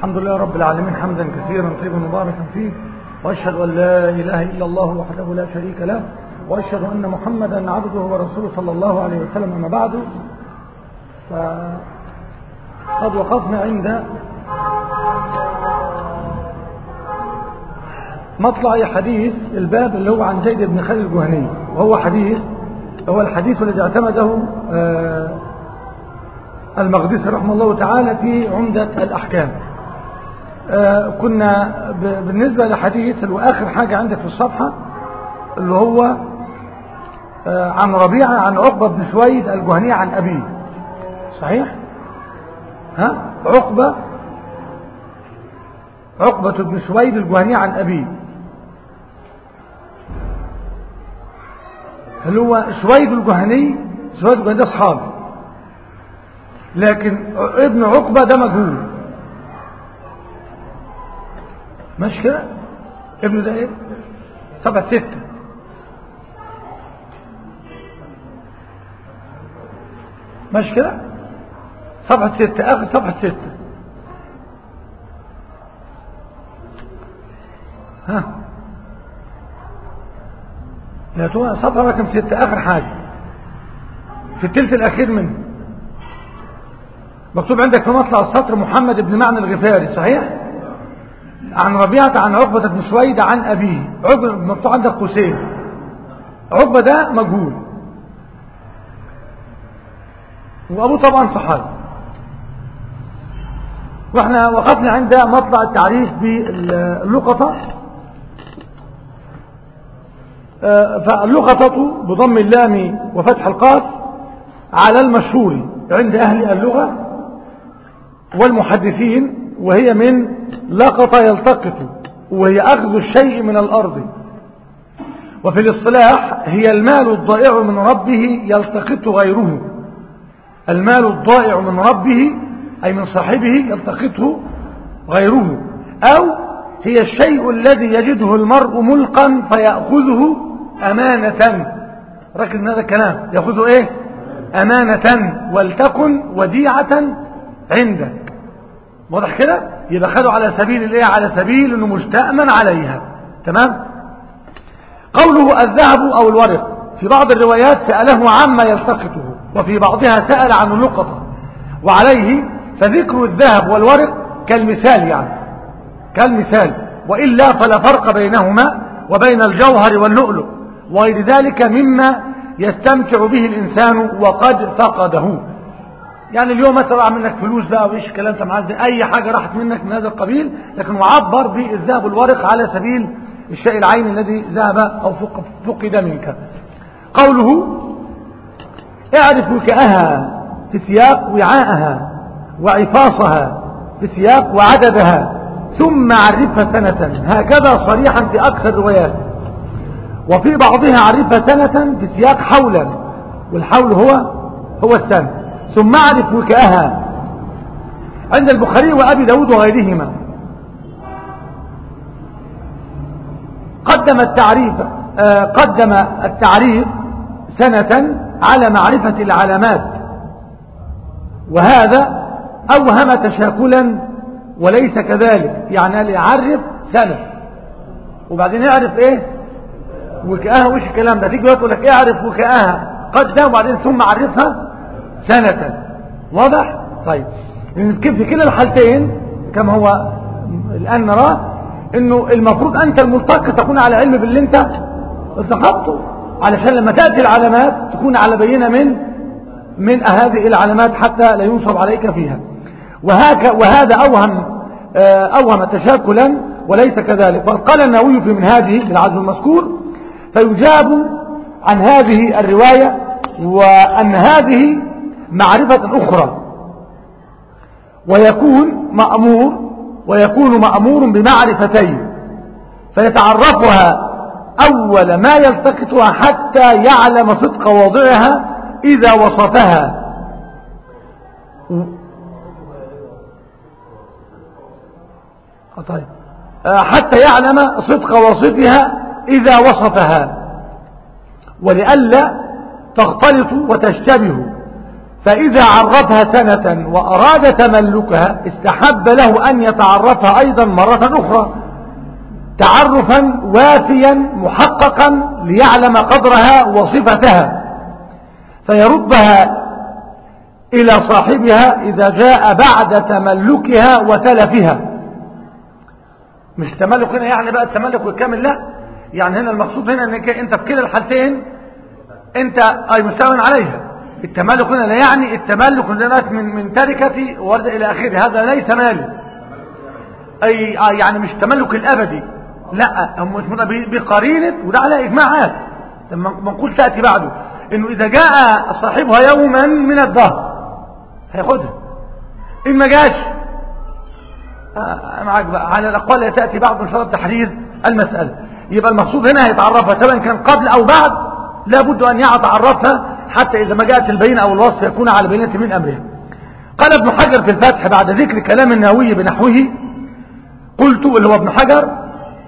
الحمد لله رب العالمين حمدا كثيرا طيبا مباركا فيه وأشهد أن لا إله إلا الله وحده لا شريك له وأشهد أن محمدا عبده ورسوله صلى الله عليه وسلم أما بعد فقد وقفنا عند مطلع حديث الباب اللي هو عن زيد بن خالد الجهني وهو حديث هو الحديث الذي اعتمده المقدسي رحمه الله تعالى في عمدة الأحكام كنا بالنسبة لحديث اللي هو آخر حاجة عندك في الصفحة اللي هو عن ربيعة عن عقبة بن سويد الجهني عن أبيه صحيح ها عقبة عقبة بن سويد الجهني عن أبيه اللي هو سويد الجهني سويد الجهني ده أصحابي لكن ابن عقبة ده مجهول ماشي كده ابنه ده ايه سبعة ستة ماشي كده صفحة ستة آخر صفحة ستة ها يا ترى صفحة رقم ستة آخر حاجة في الثلث الأخير منه مكتوب عندك في مطلع السطر محمد بن معنى الغفاري صحيح عن ربيعة عن عقبة بن سويد عن أبيه عقبة مكتوب عندك قوسين عقبة ده مجهول وأبوه طبعا صحابي واحنا وقفنا عند مطلع التعريف باللقطة فاللقطة بضم اللام وفتح القاف على المشهور عند أهل اللغة والمحدثين وهي من لقط يلتقط وهي أخذ الشيء من الأرض وفي الاصطلاح هي المال الضائع من ربه يلتقط غيره المال الضائع من ربه أي من صاحبه يلتقطه غيره أو هي الشيء الذي يجده المرء ملقا فيأخذه أمانة ركز هذا الكلام يأخذه إيه أمانة ولتكن وديعة عندك واضح كده يبقى خده على سبيل الايه على سبيل انه مستأمن عليها تمام قوله الذهب او الورق في بعض الروايات سأله عما يلتقطه وفي بعضها سأل عن اللقطة وعليه فذكر الذهب والورق كالمثال يعني كالمثال وإلا فلا فرق بينهما وبين الجوهر واللؤلؤ وغير ذلك مما يستمتع به الإنسان وقد فقده يعني اليوم مثلا منك فلوس بقى وإيش الكلام انت معاه أي حاجة راحت منك من هذا القبيل لكن وعبر بالذهب والورق على سبيل الشيء العين الذي ذهب أو فقد منك قوله اعرف وكأها في سياق وعاءها وعفاصها في سياق وعددها ثم عرفها سنة هكذا صريحا في أكثر الروايات وفي بعضها عرفها سنة في سياق حولا والحول هو هو السنة ثم اعرف وكأها عند البخاري وأبي داود وغيرهما قدم التعريف آه قدم التعريف سنة على معرفة العلامات وهذا أوهم تشاكلا وليس كذلك يعني قال يعرف سنة وبعدين يعرف ايه وكأها وش الكلام ده تيجي يقول لك اعرف وكأها قدم وبعدين ثم عرفها سنة واضح طيب كيف في كلا الحالتين كما هو الآن نراه انه المفروض انت الملتقي تكون على علم باللي انت التقطته علشان لما تأتي العلامات تكون على بينة من من هذه العلامات حتى لا ينصب عليك فيها وهك وهذا أوهم أوهم تشاكلا وليس كذلك وقال النووي في منهاجه بالعزم المذكور فيجاب عن هذه الرواية وأن هذه معرفة أخرى ويكون مأمور ويكون مأمور بمعرفتين فيتعرفها أول ما يلتقطها حتى يعلم صدق واضعها إذا وصفها طيب حتى يعلم صدق واصفها إذا وصفها ولئلا تختلط وتشتبه فإذا عرفها سنة وأراد تملكها استحب له أن يتعرفها أيضا مرة أخرى تعرفا وافيا محققا ليعلم قدرها وصفتها فيردها إلى صاحبها إذا جاء بعد تملكها وتلفها مش التملك هنا يعني بقى التملك الكامل لا يعني هنا المقصود هنا انك انت في كلا الحالتين انت اي مستوى عليها التملك هنا لا يعني التملك من من تركتي ورد الى اخره هذا ليس مالي اي يعني مش التملك الابدي لا هم اسمه بقرينه وده على اجماعات لما نقول تاتي بعده انه اذا جاء صاحبها يوما من الدهر هياخدها ان ما جاش آه معاك بقى على الاقوال تاتي بعد ان شاء الله تحرير المساله يبقى المقصود هنا هيتعرفها سواء كان قبل او بعد لابد ان يتعرفها حتى اذا ما جاءت البينه او الوصف يكون على بينه من امرها قال ابن حجر في الفتح بعد ذكر كلام النووي بنحوه قلت اللي هو ابن حجر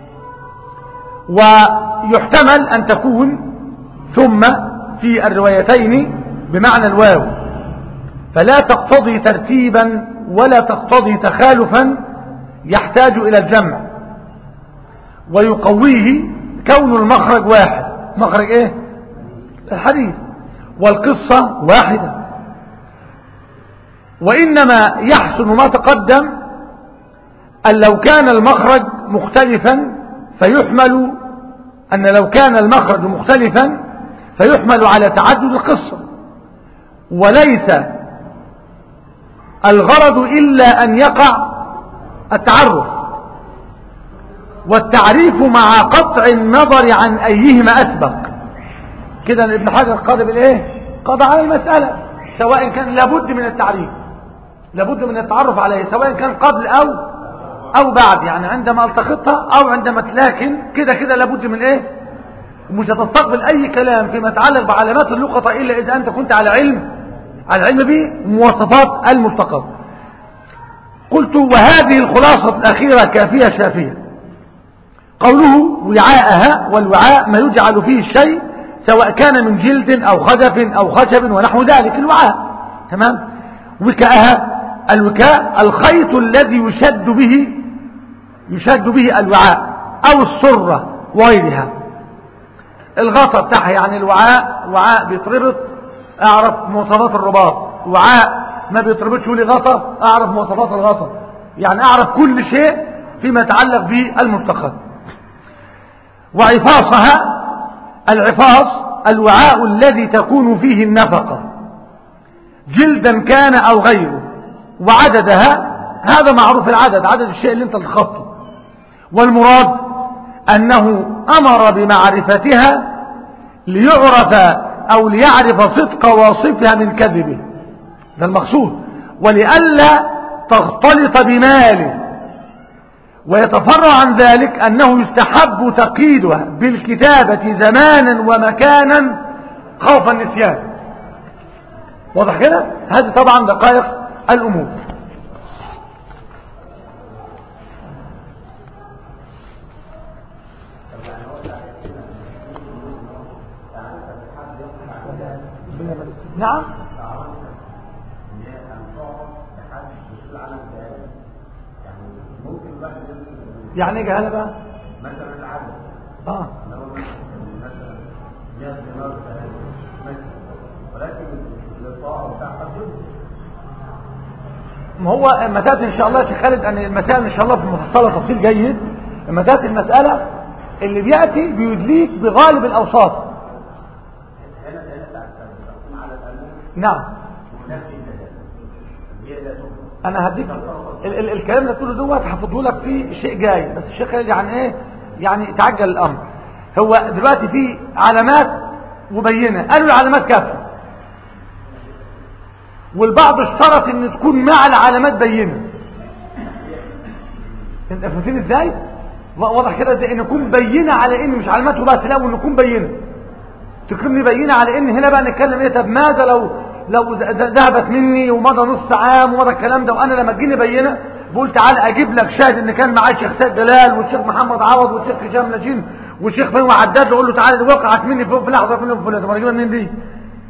ويحتمل ان تكون ثم في الروايتين بمعنى الواو فلا تقتضي ترتيبا ولا تقتضي تخالفا يحتاج إلى الجمع ويقويه كون المخرج واحد مخرج ايه الحديث والقصة واحدة وإنما يحسن ما تقدم أن لو كان المخرج مختلفا فيحمل أن لو كان المخرج مختلفا فيحمل على تعدد القصة وليس الغرض إلا أن يقع التعرف والتعريف مع قطع النظر عن أيهما أسبق كده ابن حجر قاضي بالإيه قضى على المسألة سواء كان لابد من التعريف لابد من التعرف عليه سواء كان قبل أو أو بعد يعني عندما التقطها أو عندما لكن كده كده لابد من إيه مش هتستقبل أي كلام فيما يتعلق بعلامات اللقطة إلا إذا أنت كنت على علم على علم بمواصفات الملتقط قلت وهذه الخلاصة الأخيرة كافية شافية قوله وعاءها والوعاء ما يجعل فيه الشيء سواء كان من جلد أو خزف أو خشب ونحو ذلك الوعاء تمام وكاءها الوكاء الخيط الذي يشد به يشد به الوعاء أو السرة وغيرها الغطا بتاعها يعني الوعاء وعاء بيتربط اعرف مواصفات الرباط وعاء ما بيتربطش لي غطا اعرف مواصفات الغطا يعني اعرف كل شيء فيما يتعلق بالملتقط وعفاصها العفاص الوعاء الذي تكون فيه النفقة جلدا كان او غيره وعددها هذا معروف العدد عدد الشيء اللي انت تخطه والمراد انه امر بمعرفتها ليعرف او ليعرف صدق واصفها من كذبه ده المقصود ولئلا تختلط بماله ويتفرع عن ذلك أنه يستحب تقييدها بالكتابة زمانا ومكانا خوف النسيان واضح كده هذه طبعا دقائق الأمور نعم يعني ايه جهاله بقى مثلا العدد اه لو مثلا 100 دينار مثلا ولكن الطاعه بتاع قد ينسى ما هو لما تاتي ان شاء الله يا شيخ خالد ان المسائل ان شاء الله في مفصله تفصيل جيد لما تاتي المساله اللي بياتي بيدليك بغالب الاوصاف هنا هنا بتاع التقسيم على الالف نعم هناك هي لا تؤمن انا هديك ال ال الكلام اللي تقوله دوت هحفظه لك في شيء جاي بس الشيخ خالد يعني ايه يعني تعجل الامر هو دلوقتي في علامات مبينه قالوا العلامات كافيه والبعض اشترط ان تكون مع العلامات بينه انت فهمتين ازاي واضح كده ازاي ان تكون بينه على ان مش علامات وبس لا وان تكون بينه تكون بينه على ان هنا بقى نتكلم ايه طب ماذا لو لو ذهبت مني ومضى نص عام ومضى الكلام ده وانا لما تجيني بينه بقول تعالى اجيب لك شاهد ان كان معايا الشيخ سيد جلال والشيخ محمد عوض والشيخ هشام نجين والشيخ فين وعداد اقول له تعالى دي وقعت مني في في لحظه فين فلان طب اجيبها منين دي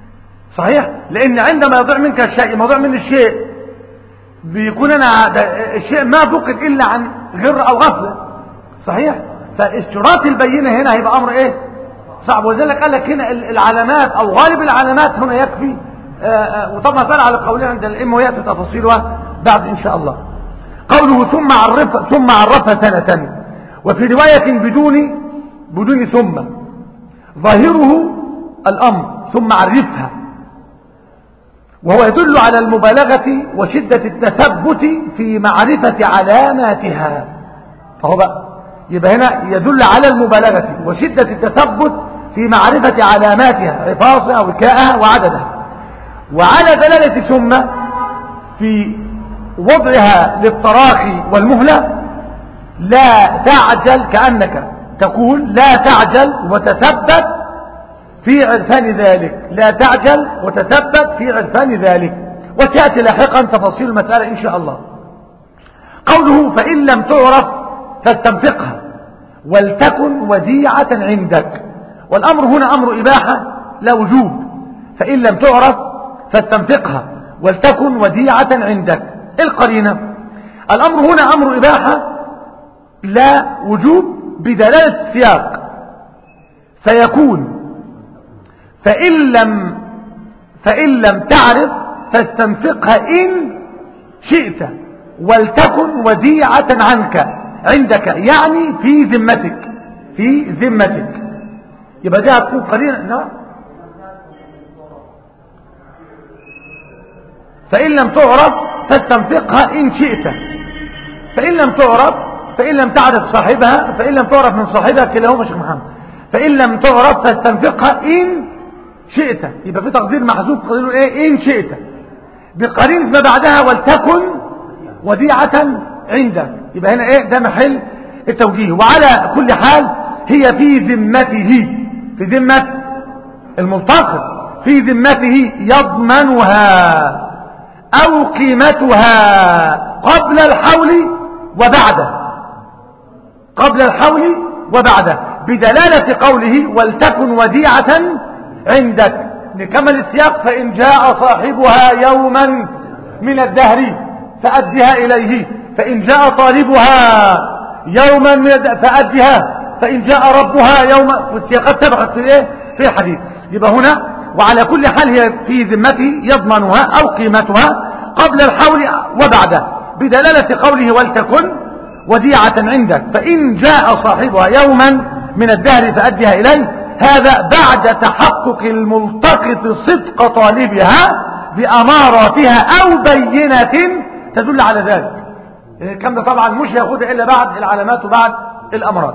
صحيح لان عندما يضيع منك الشيء ما يضيع مني الشيء بيكون انا ده- الشيء ما فقد الا عن غر او غفله صحيح فاشتراط البينه هنا هيبقى امر ايه صعب ولذلك قال لك هنا ال- العلامات او غالب العلامات هنا يكفي آه، آه، وطبعا مسألة على قولين عند الام وياتي تفاصيلها بعد ان شاء الله قوله ثم عرف ثم عرفها سنة وفي رواية بدون بدون ثم ظاهره الامر ثم عرفها وهو يدل على المبالغة وشدة التثبت في معرفة علاماتها فهو بقى يبقى هنا يدل على المبالغة وشدة التثبت في معرفة علاماتها حفاظها وكاءها وعددها وعلى دلالة ثم في وضعها للتراخي والمهلة لا تعجل كأنك تقول لا تعجل وتثبت في عرفان ذلك لا تعجل وتثبت في عرفان ذلك وتأتي لاحقا تفاصيل المسألة إن شاء الله قوله فإن لم تعرف فاستنفقها ولتكن وديعة عندك والأمر هنا أمر إباحة لا وجوب فإن لم تعرف فاستنفقها ولتكن وديعة عندك القرينة الأمر هنا أمر إباحة لا وجوب بدلالة السياق فيكون فإن لم فإن لم تعرف فاستنفقها إن شئت ولتكن وديعة عنك عندك يعني في ذمتك في ذمتك يبقى دي هتكون قرينة نعم فإن لم تعرف فاستنفقها إن شئت فإن لم تعرف فإن لم تعرف صاحبها فإن لم تعرف من صاحبها كلاهما شيخ محمد فإن لم تعرف فاستنفقها إن شئت يبقى في تقدير محذوف تقديره إيه إن شئت بقرينة ما بعدها ولتكن وديعة عندك يبقى هنا إيه ده محل التوجيه وعلى كل حال هي في ذمته في ذمة الملتقط في ذمته يضمنها أو قيمتها قبل الحول وبعده قبل الحول وبعده بدلالة قوله ولتكن وديعة عندك نكمل السياق فإن جاء صاحبها يوما من الدهر فأدها إليه فإن جاء طالبها يوما من الدهر فأدها فإن جاء ربها يوما والسياقات سبقت في الايه في الحديث يبقى هنا وعلى كل حال هي في ذمته يضمنها أو قيمتها قبل الحول وبعده بدلالة قوله ولتكن وديعة عندك فإن جاء صاحبها يوما من الدهر فأدها إليه هذا بعد تحقق الملتقط صدق طالبها بأماراتها أو بينة تدل على ذلك الكلام ده طبعا مش ياخدها إلا بعد العلامات وبعد الأمراض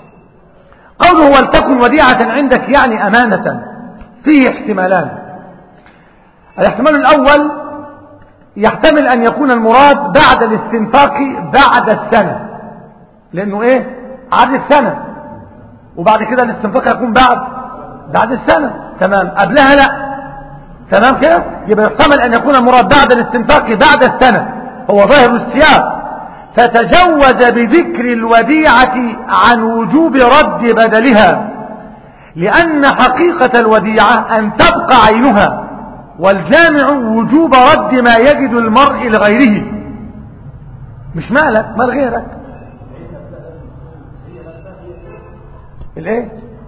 قوله ولتكن وديعة عندك يعني أمانة فيه احتمالان الاحتمال الأول يحتمل أن يكون المراد بعد الاستنفاق بعد السنة لأنه إيه عدد سنة وبعد كده الاستنفاق يكون بعد بعد السنة تمام قبلها لا تمام كده يبقى يحتمل أن يكون المراد بعد الاستنفاق بعد السنة هو ظاهر السياق فتجوز بذكر الوديعة عن وجوب رد بدلها لأن حقيقة الوديعة أن تبقى عينها والجامع وجوب رد ما يجد المرء لغيره مش مالك مال غيرك الايه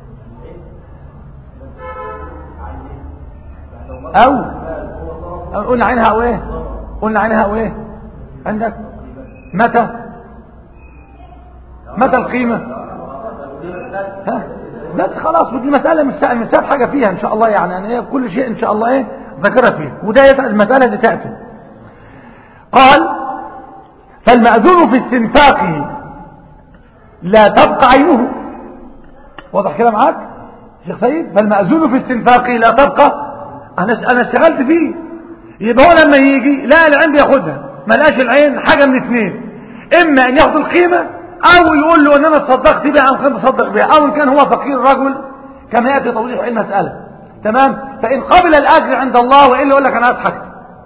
او قلنا عينها او ايه قلنا عينها او ايه عندك متى متى القيمة ها بس خلاص ودي مسألة مش مش ساب حاجة فيها ان شاء الله يعني يعني هي كل شيء ان شاء الله ايه ذكرها فيه وده المسألة دي تأتي قال فالمأذون في استنفاقه لا تبقى عينه واضح كده معاك شيخ سيد فالمأذون في استنفاقه لا تبقى انا انا اشتغلت فيه يبقى هو لما يجي لا العين بياخدها ما لقاش العين حاجة من اثنين اما ان ياخد القيمة او يقول له ان انا تصدقت بها او كان تصدق بها او ان كان هو فقير رجل كما يأتي توضيح المسألة تمام فان قبل الاجر عند الله والا يقول لك انا اضحك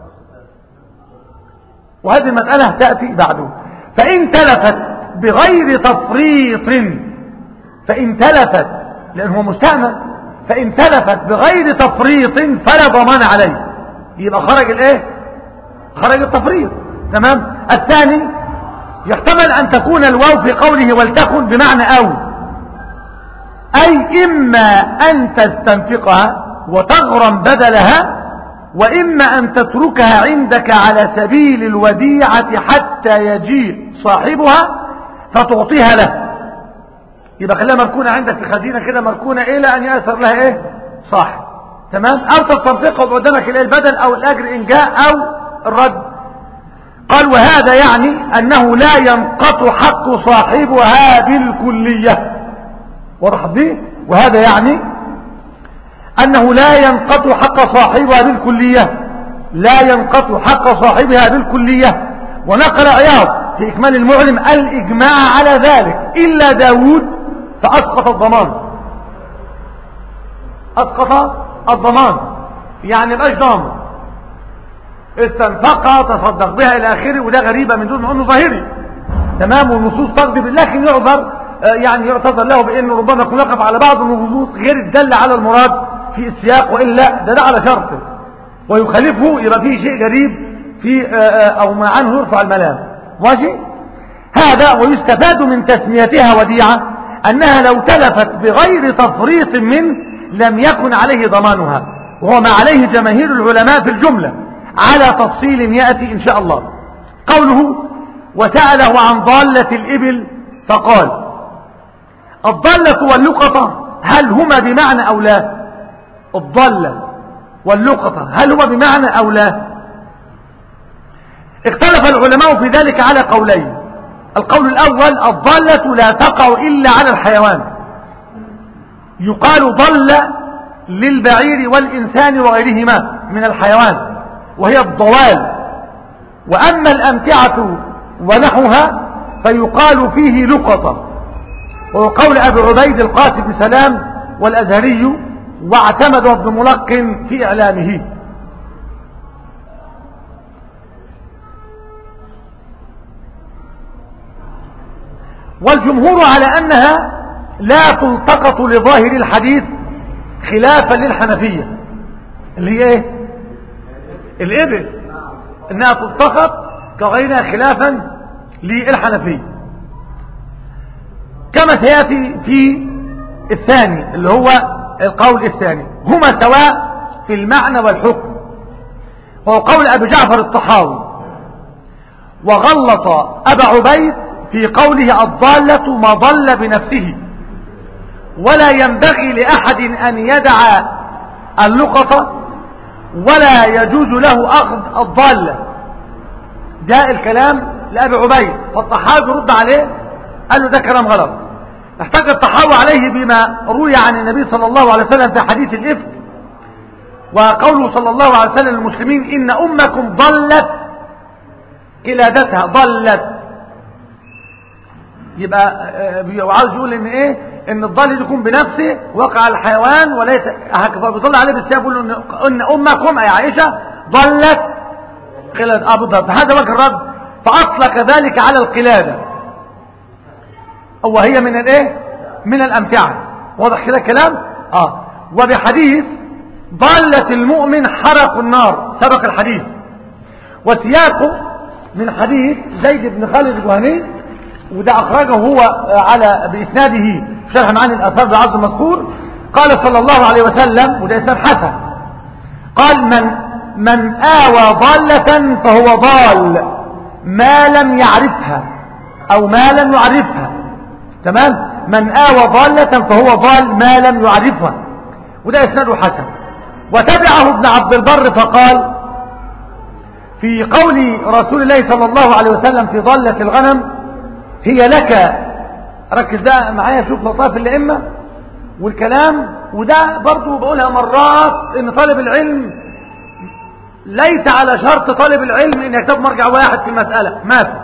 وهذه المسألة تأتي بعده فان تلفت بغير تفريط فان تلفت لان هو مستعمل فإن تلفت بغير تفريط فلا ضمان عليه يبقى خرج الايه خرج التفريط تمام الثاني يحتمل أن تكون الواو في قوله ولتكن بمعنى أو أي إما أن تستنفقها وتغرم بدلها وإما أن تتركها عندك على سبيل الوديعة حتى يجيء صاحبها فتعطيها له يبقى خليها مركونة عندك في خزينة كده مركونة إلى أن يأثر لها إيه صاحب تمام أو تستنفقها قدامك إلى البدل أو الأجر إن جاء أو الرد قال وهذا يعني أنه لا ينقط حق صاحبها بالكلية واضح دي وهذا يعني أنه لا ينقط حق صاحبها بالكلية لا ينقط حق صاحبها بالكلية ونقل عياض في إكمال المعلم الإجماع على ذلك إلا داود فأسقط الضمان أسقط الضمان يعني بقاش ضامن استنفقها تصدق بها إلى آخره وده غريبة من دون ما أنه ظاهري تمام والنصوص تقضي لكن يعذر يعني يعتذر له بأنه ربما يكون يقف على بعض النصوص غير الدل على المراد في السياق وإلا ده ده على شرطه ويخالفه يبقى فيه شيء غريب في أو ما عنه يرفع الملام ماشي هذا ويستفاد من تسميتها وديعة أنها لو تلفت بغير تفريط منه لم يكن عليه ضمانها وهو ما عليه جماهير العلماء في الجملة على تفصيل يأتي إن شاء الله قوله وسأله عن ضالة الإبل فقال الضالة واللقطة هل هما بمعنى أو لا الضالة واللقطة هل هما بمعنى أو لا اختلف العلماء في ذلك على قولين القول الأول الضالة لا تقع إلا على الحيوان يقال ضل للبعير والإنسان وغيرهما من الحيوان وهي الضوال وأما الأمتعة ونحوها فيقال فيه لقطة وهو قول أبي عبيد القاسم بن سلام والأزهري واعتمد ابن ملقن في إعلامه والجمهور على أنها لا تلتقط لظاهر الحديث خلافا للحنفية اللي هي ايه الإبل انها تلتقط كغيرها خلافا للحنفية كما سيأتي في الثاني اللي هو القول الثاني هما سواء في المعنى والحكم وهو قول أبي جعفر الطحاوي وغلط أبا عبيد في قوله الضالة ما ضل بنفسه ولا ينبغي لأحد أن يدع اللقطة ولا يجوز له أخذ الضالة ده الكلام لأبي عبيد فالطحاوي رد عليه قال له ده كلام غلط احتج الطحاوي عليه بما روي عن النبي صلى الله عليه وسلم في حديث الإفك وقوله صلى الله عليه وسلم للمسلمين إن أمكم ضلت قلادتها ضلت يبقى وعاوز يقول ان ايه ان الضال يكون بنفسه وقع على الحيوان وليس هكذا بيطلع عليه بالسيف يقول ان ان امكم اي عائشه ضلت قلاد اه بالضبط هذا وجه الرد فاطلق ذلك على القلاده وهي من الايه من الامتعه واضح كده الكلام اه وبحديث ضالة المؤمن حرق النار سبق الحديث وسياقه من حديث زيد بن خالد الجهني وده أخرجه هو على بإسناده شرح معاني الأثار بعرض المذكور قال صلى الله عليه وسلم وده إسناد حسن قال من من آوى ضالة فهو ضال ما لم يعرفها أو ما لم يعرفها تمام من آوى ضالة فهو ضال ما لم يعرفها وده إسناده حسن وتبعه ابن عبد البر فقال في قول رسول الله صلى الله عليه وسلم في ضالة الغنم هي لك ركز ده معايا شوف لطائف الأئمة والكلام وده برضو بقولها مرات ان طالب العلم ليس على شرط طالب العلم ان يكتب مرجع واحد في المسألة ما في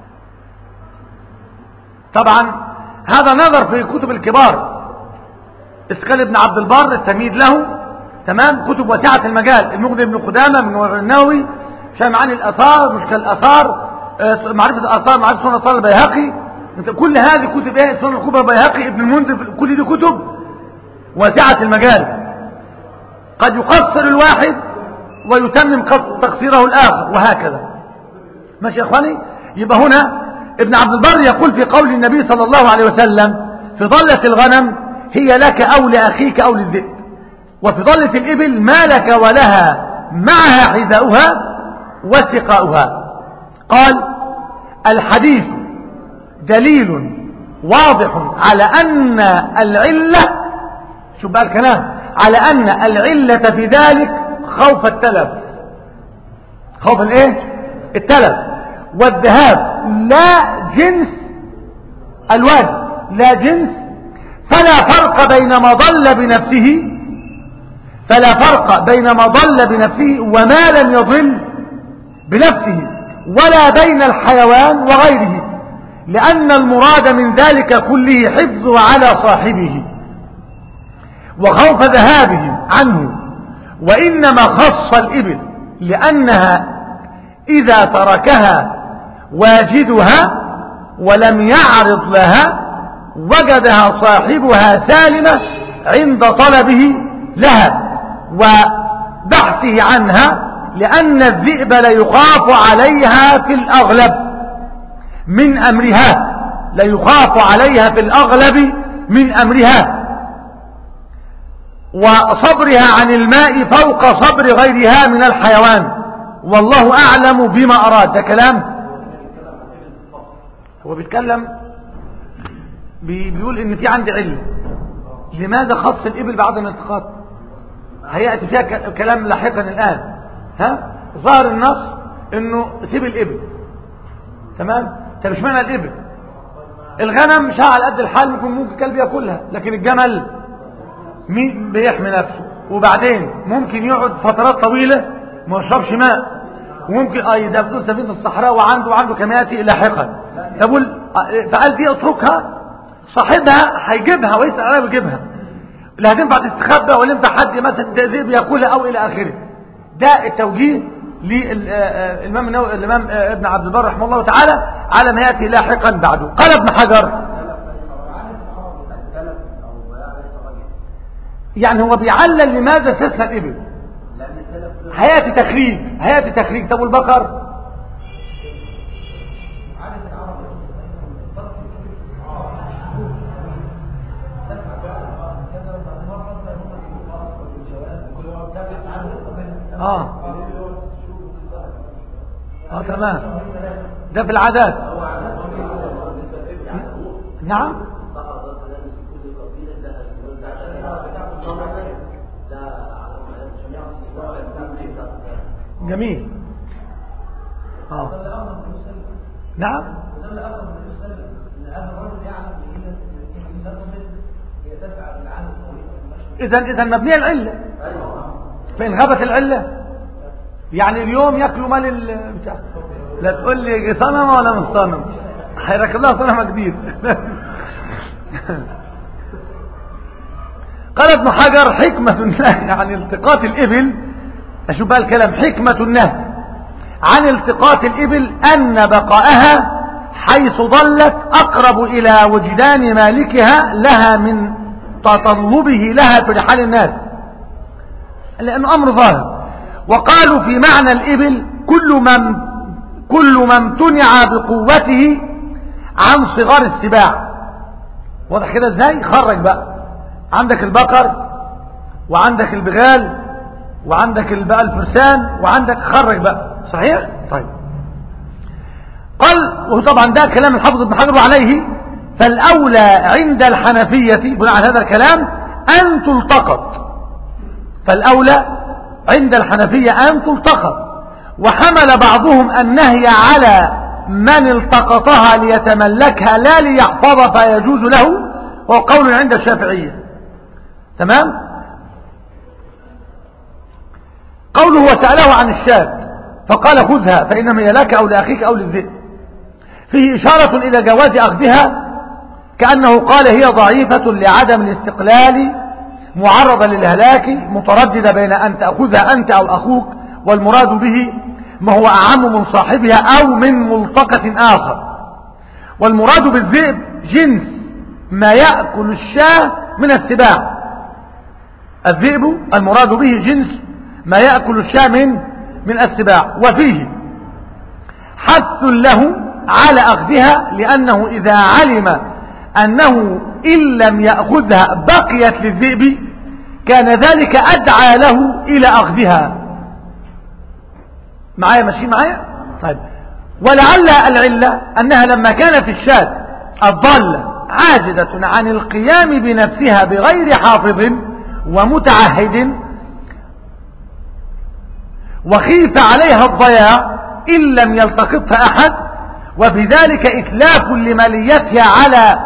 طبعا هذا نظر في كتب الكبار اسكال ابن عبد البر التمييز له تمام كتب واسعة المجال المغني ابن قدامة من النووي شام عن الأثار مشكل الأثار معرفة الآثار معرفة سنة الآثار البيهقي كل هذه كتب ايه سنة الكبرى البيهقي ابن المنذر كل دي كتب واسعة المجال قد يقصر الواحد ويتمم تقصيره الآخر وهكذا ماشي يا إخواني يبقى هنا ابن عبد البر يقول في قول النبي صلى الله عليه وسلم في ضلة الغنم هي لك أو لأخيك أو للذئب وفي ضلة الإبل ما لك ولها معها حذاؤها وسقاؤها قال الحديث دليل واضح على أن العلة شو بقى الكلام على أن العلة في ذلك خوف التلف خوف الايه التلف والذهاب لا جنس الواد لا جنس فلا فرق بين ما ضل بنفسه فلا فرق بين ما ضل بنفسه وما لم يضل بنفسه ولا بين الحيوان وغيره لأن المراد من ذلك كله حفظه على صاحبه وخوف ذهابه عنه وإنما خص الإبل لأنها إذا تركها واجدها ولم يعرض لها وجدها صاحبها سالمة عند طلبه لها وبحثه عنها لأن الذئب ليخاف عليها في الأغلب من أمرها ليخاف عليها في الأغلب من أمرها وصبرها عن الماء فوق صبر غيرها من الحيوان والله أعلم بما أراد ده كلام هو بيتكلم بيقول ان في عندي علة لماذا خص الإبل بعد الانتقاد هيأتي فيها كلام لاحقا الآن ها ظهر النص انه سيب الإبل تمام طب مش معنى الإبل الغنم مش على قد الحال ممكن ممكن كلب ياكلها لكن الجمل مين بيحمي نفسه وبعدين ممكن يقعد فترات طويلة ما يشربش ماء وممكن اي ده بدون سفينة الصحراء وعنده وعنده كما ياتي لاحقا يقول فقال دي اتركها صاحبها هيجيبها ويسأل عليها ويجيبها لا هتنفع تستخبى ولا ينفع حد مثلا ذئب ياكلها او الى اخره ده التوجيه للامام الامام ابن عبد البر رحمه الله تعالى على ما ياتي لاحقا بعده قال ابن حجر يعني هو بيعلل لماذا استثنى الابل هياتي تخريج هياتي تخريج طب والبقر اه اه تمام ده في العادات نعم جميل اه نعم اذا اذا مبنيه العله فان غابت العله يعني اليوم ياكلوا مال البتاع لا تقول لي صنم ولا مش صنم هيركب لها صنم جديد قال ابن حجر حكمة النهي عن التقاط الإبل أشوف بقى الكلام حكمة النهي عن التقاط الإبل أن بقاءها حيث ظلت أقرب إلى وجدان مالكها لها من تطلبه لها في رحال الناس لأنه أمر ظاهر وقالوا في معنى الإبل كل من كل من امتنع بقوته عن صغار السباع واضح كده ازاي خرج بقى عندك البقر وعندك البغال وعندك بقى الفرسان وعندك خرج بقى صحيح طيب قال وطبعا ده كلام الحافظ ابن حجر عليه فالأولى عند الحنفية بناء على هذا الكلام أن تلتقط فالأولى عند الحنفية أن تلتقط وحمل بعضهم النهي على من التقطها ليتملكها لا ليحفظ فيجوز له وهو قول عند الشافعية تمام قوله وسأله عن الشاة فقال خذها فإنما هي لك أو لأخيك أو للذئب فيه إشارة إلى جواز أخذها كأنه قال هي ضعيفة لعدم الاستقلال معرضة للهلاك مترددة بين أن تأخذها أنت أو أخوك والمراد به ما هو أعم من صاحبها أو من ملتقة آخر والمراد بالذئب جنس ما يأكل الشاة من السباع الذئب المراد به جنس ما يأكل الشاة من من السباع وفيه حث له على أخذها لأنه إذا علم أنه إن لم يأخذها بقيت للذئب كان ذلك أدعى له إلى أخذها معايا ماشي معايا طيب ولعل العلة أنها لما كانت الشاة الضالة عاجزة عن القيام بنفسها بغير حافظ ومتعهد وخيف عليها الضياع إن لم يلتقطها أحد وبذلك إتلاف لماليتها على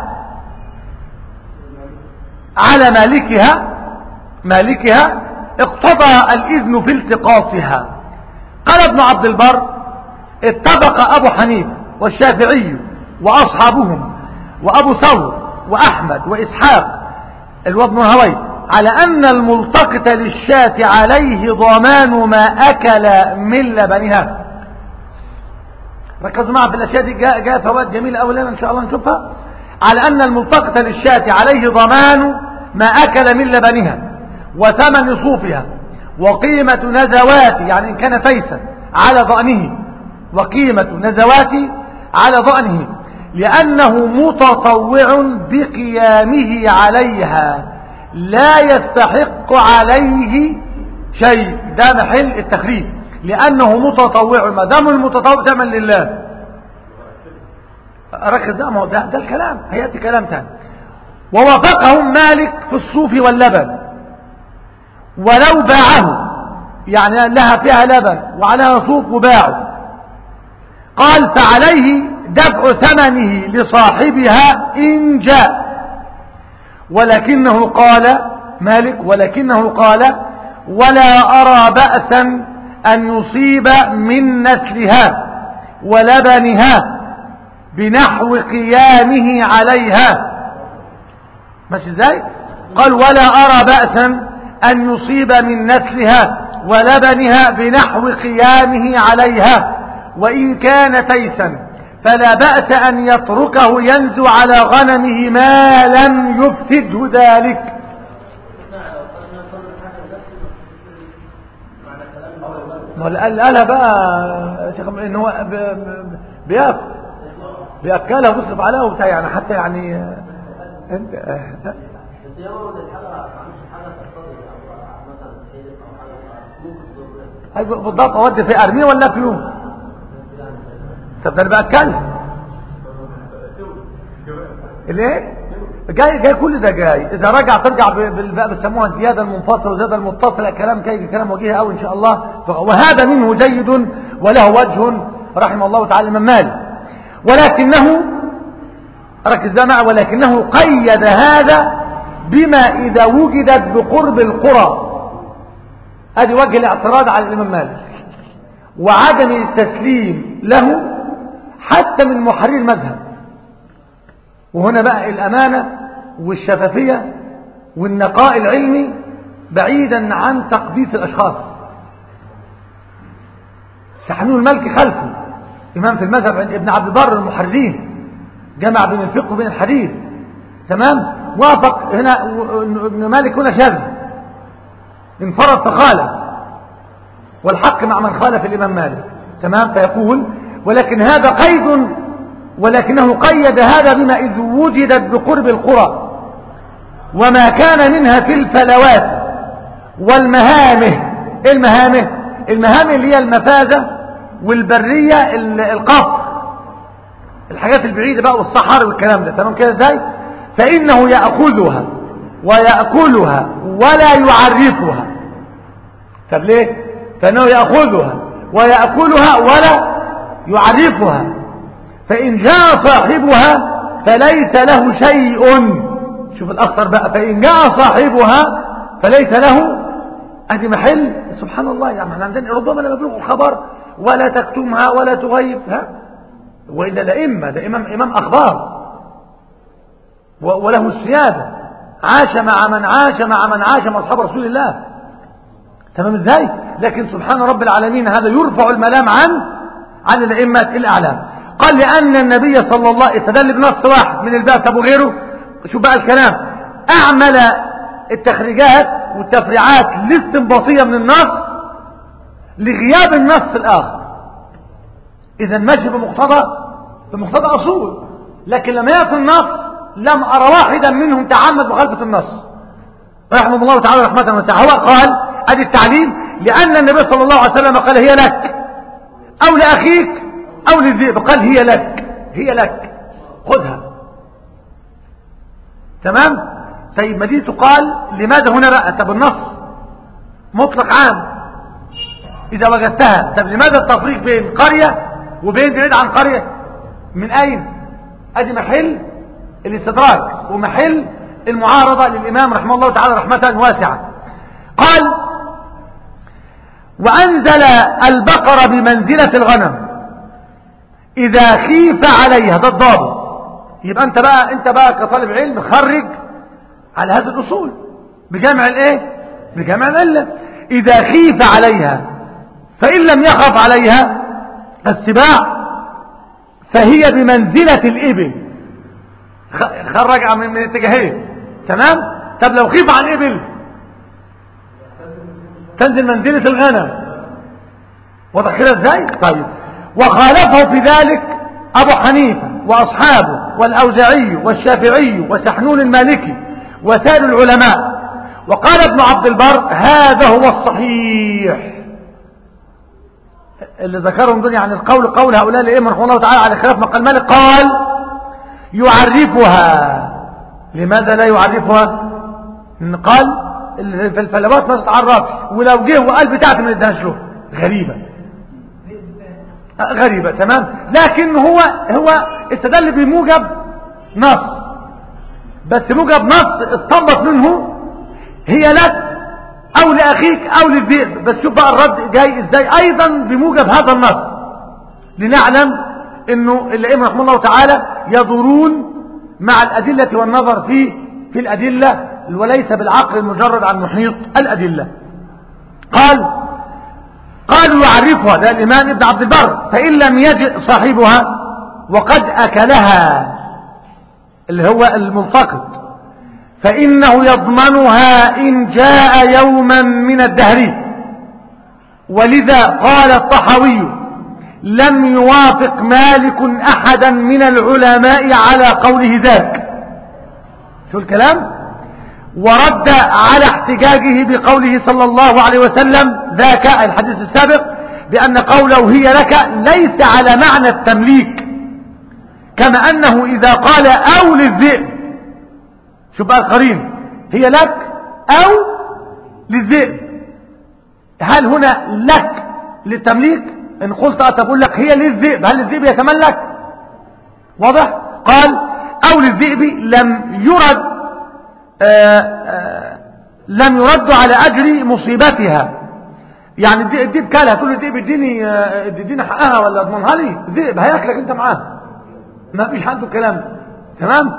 على مالكها مالكها اقتضى الإذن في التقاطها قال ابن عبد البر اتفق أبو حنيفة والشافعي وأصحابهم وأبو ثور وأحمد وإسحاق الوابن هوي على أن الملتقط للشاة عليه ضمان ما أكل من لبنها ركزوا معي في الأشياء دي جاء, جاء فوائد جميلة أولا إن شاء الله نشوفها على أن الملتقط للشاة عليه ضمان ما أكل من لبنها وثمن صوفها وقيمة نزوات يعني إن كان فيسا على ضأنه وقيمة نزوات على ضأنه لأنه متطوع بقيامه عليها لا يستحق عليه شيء ده محل التخريج لأنه متطوع ما دام المتطوع تعمل لله ركز ده ما هو ده, ده الكلام هيأتي كلام تاني ووافقهم مالك في الصوف واللبن ولو باعه يعني لها فيها لبن وعليها صوف وباعه قال فعليه دفع ثمنه لصاحبها إن جاء ولكنه قال مالك ولكنه قال ولا أرى بأسا أن يصيب من نسلها ولبنها بنحو قيامه عليها ماشي ازاي قال ولا أرى بأسا أن يصيب من نسلها ولبنها بنحو قيامه عليها وإن كان تيسا فلا بأس أن يتركه ينزو على غنمه ما لم يفسده ذلك ما اللي قال قالها بقى شيخ ان هو بياكل بياكلها وبيصرف عليها وبتاع يعني حتى يعني انت بالضبط اودي في ارميه ولا اكله طب ده انا باكلها ليه جاي جاي كل ده جاي اذا رجع ترجع بقى بيسموها الزياده المنفصله والزياده المتصله كلام جاي كلام وجيه قوي ان شاء الله وهذا منه جيد وله وجه رحمه الله تعالى من مال ولكنه ركز ده معه ولكنه قيد هذا بما اذا وجدت بقرب القرى هذه وجه الاعتراض على الامام مالك وعدم التسليم له حتى من محرر المذهب وهنا بقى الأمانة والشفافية والنقاء العلمي بعيدا عن تقديس الأشخاص سحنون الملك خلفه إمام في المذهب عند ابن عبد البر المحررين جمع بين الفقه وبين الحديث تمام وافق هنا ابن مالك هنا شاذ انفرد فخالف والحق مع من خالف الإمام مالك تمام فيقول ولكن هذا قيد ولكنه قيد هذا بما إذ وجدت بقرب القرى وما كان منها في الفلوات والمهامه ايه المهامه المهامه اللي هي المفازة والبرية القفر الحاجات البعيدة بقى والصحراء والكلام ده تمام كده ازاي فإنه يأخذها ويأكلها ولا يعرفها طب ليه فإنه يأخذها ويأكلها ولا يعرفها فإن جاء صاحبها فليس له شيء شوف الأخطر بقى فإن جاء صاحبها فليس له أدي محل سبحان الله يعني احنا عندنا ربما لما يبلغ الخبر ولا تكتمها ولا تغيبها وإلا ده إما ده إمام, إمام أخبار وله السيادة عاش مع من عاش مع من عاش مع أصحاب رسول الله تمام ازاي لكن سبحان رب العالمين هذا يرفع الملام عن عن الأئمة الأعلام قال لأن النبي صلى الله عليه وسلم بنص واحد من الباب أبو غيره شوف بقى الكلام أعمل التخريجات والتفريعات الاستنباطية من النص لغياب النص الآخر إذا ماشي بمقتضى بمقتضى أصول لكن لما يأتي النص لم أرى واحدا منهم تعمد مخالفة النص رحمه الله تعالى رحمة وسعة هو قال أدي التعليم لأن النبي صلى الله عليه وسلم قال هي لك أو لأخيك أو للذئب قال هي لك هي لك خذها تمام طيب ما دي تقال لماذا هنا بقى طب النص مطلق عام إذا وجدتها طب لماذا التفريق بين قرية وبين بعيد عن قرية من أين أدي محل الاستدراك ومحل المعارضة للإمام رحمه الله تعالى رحمة واسعة قال وأنزل البقر بمنزلة الغنم إذا خيف عليها ده الضابط يبقى أنت بقى أنت بقى كطالب علم خرج على هذه الأصول بجمع الإيه بجمع العلة إذا خيف عليها فإن لم يخف عليها السباع فهي بمنزلة الإبل خرج من من اتجاهين تمام طب لو خيف على الإبل تنزل منزلة الغنم واضح كده ازاي طيب وخالفه في ذلك ابو حنيفه واصحابه والاوزاعي والشافعي وسحنون المالكي وسائر العلماء وقال ابن عبد البر هذا هو الصحيح اللي ذكرهم دول يعني القول قول هؤلاء الائمه رحمه الله تعالى على خلاف ما قال مالك قال يعرفها لماذا لا يعرفها ان قال في الفلوات ما تتعرفش ولو جه وقال بتاعتي ما ادهاش له غريبه غريبة تمام لكن هو هو استدل بموجب نص بس موجب نص استنبط منه هي لك او لاخيك او للذئب بس شوف بقى الرد جاي ازاي ايضا بموجب هذا النص لنعلم انه الائمه رحمه الله تعالى يدورون مع الادله والنظر في في الادله وليس بالعقل المجرد عن محيط الادله قال قالوا يعرفها ده الإمام ابن عبد البر فإن لم يجد صاحبها وقد أكلها اللي هو الملتقط فإنه يضمنها إن جاء يوما من الدهر ولذا قال الطحوي لم يوافق مالك أحدا من العلماء على قوله ذاك شو الكلام ورد على احتجاجه بقوله صلى الله عليه وسلم ذاك الحديث السابق بأن قوله هي لك ليس على معنى التمليك كما أنه إذا قال أو للذئب شو بقى القرين هي لك أو للذئب هل هنا لك للتمليك إن قلت أتقول لك هي للذئب هل الذئب يتملك واضح قال أو للذئب لم يرد آآ آآ لم يرد على أجر مصيبتها يعني الذئب كالها تقول الذئب اديني اديني حقها ولا اضمنها لي ذئب هياكلك انت معاه ما فيش عنده كلام تمام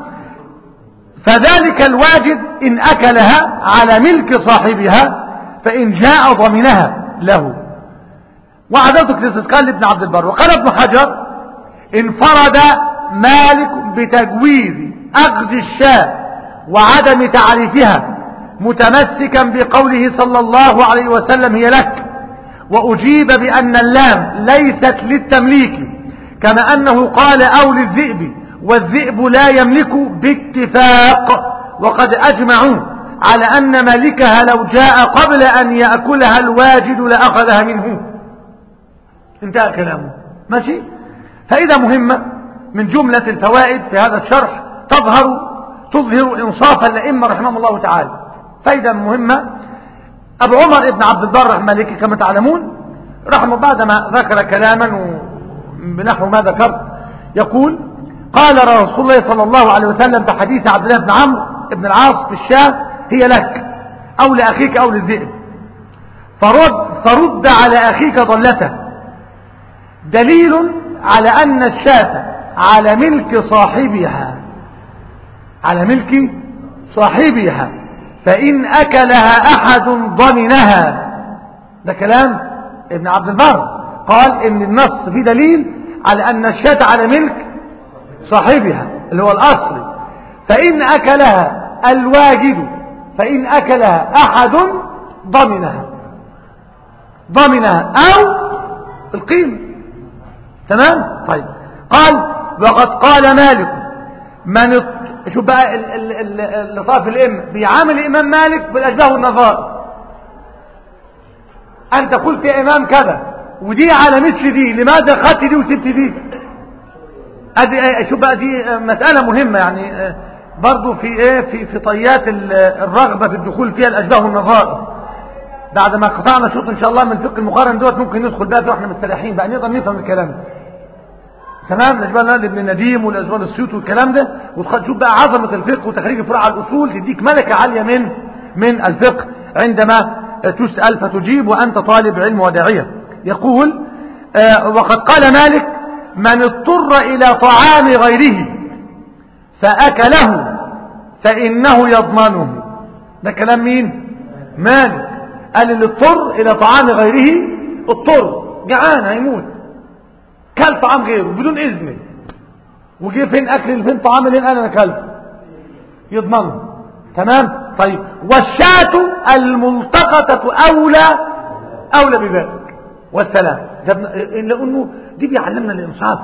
فذلك الواجد إن أكلها على ملك صاحبها فإن جاء ضمنها له وعدتك لتتقال ابن عبد البر وقال ابن حجر انفرد مالك بتجويز أخذ الشاة وعدم تعريفها متمسكا بقوله صلى الله عليه وسلم هي لك وأجيب بأن اللام ليست للتمليك كما أنه قال أو للذئب والذئب لا يملك باتفاق وقد أجمعوا على أن مالكها لو جاء قبل أن يأكلها الواجد لأخذها منه انتهى كلامه ماشي فإذا مهمة من جملة الفوائد في هذا الشرح تظهر تظهر إنصاف الأئمة رحمه الله تعالى فإذا مهمة أبو عمر ابن عبد البر المالكي كما تعلمون رحمه بعدما ذكر كلاما بنحو ما ذكرت يقول قال رسول الله صلى الله عليه وسلم في حديث عبد الله بن عمرو بن العاص في الشاه هي لك أو لأخيك أو للذئب فرد, فرد على أخيك ضلته دليل على أن الشاة على ملك صاحبها على ملك صاحبها فإن أكلها أحد ضمنها ده كلام ابن عبد البر قال إن النص في دليل على أن الشاة على ملك صاحبها اللي هو الأصل فإن أكلها الواجد فإن أكلها أحد ضمنها ضمنها أو القيمة تمام طيب قال وقد قال مالك من الط... شوف بقى لطاف الإم بيعامل الإمام مالك بالأشباه والنظائر أنت قلت يا إمام كذا ودي على مثل دي لماذا خدت دي وسبت دي ادي شوف بقى دي مسألة مهمة يعني برضو في ايه في في طيات الرغبة في الدخول فيها الاشباه والنظائر بعد ما قطعنا شوط ان شاء الله من فقه المقارن دوت ممكن ندخل بقى واحنا مستريحين بقى نقدر نفهم الكلام ده تمام الاشباه لابن نديم والاشباه السيوط والكلام ده وتشوف بقى عظمة الفقه وتخريج فروع الاصول تديك ملكة عالية من من الفقه عندما تسأل فتجيب وانت طالب علم وداعية يقول آه وقد قال مالك من اضطر إلى طعام غيره فأكله فإنه يضمنه ده كلام مين مالك قال اللي اضطر إلى طعام غيره اضطر جعان هيموت كل طعام غيره بدون إذن وجي فين أكل فين طعام اللي أنا أكلته يضمنه تمام طيب والشاة الملتقطة أولى أولى بذلك والسلام لأنه دي بيعلمنا الإنصاف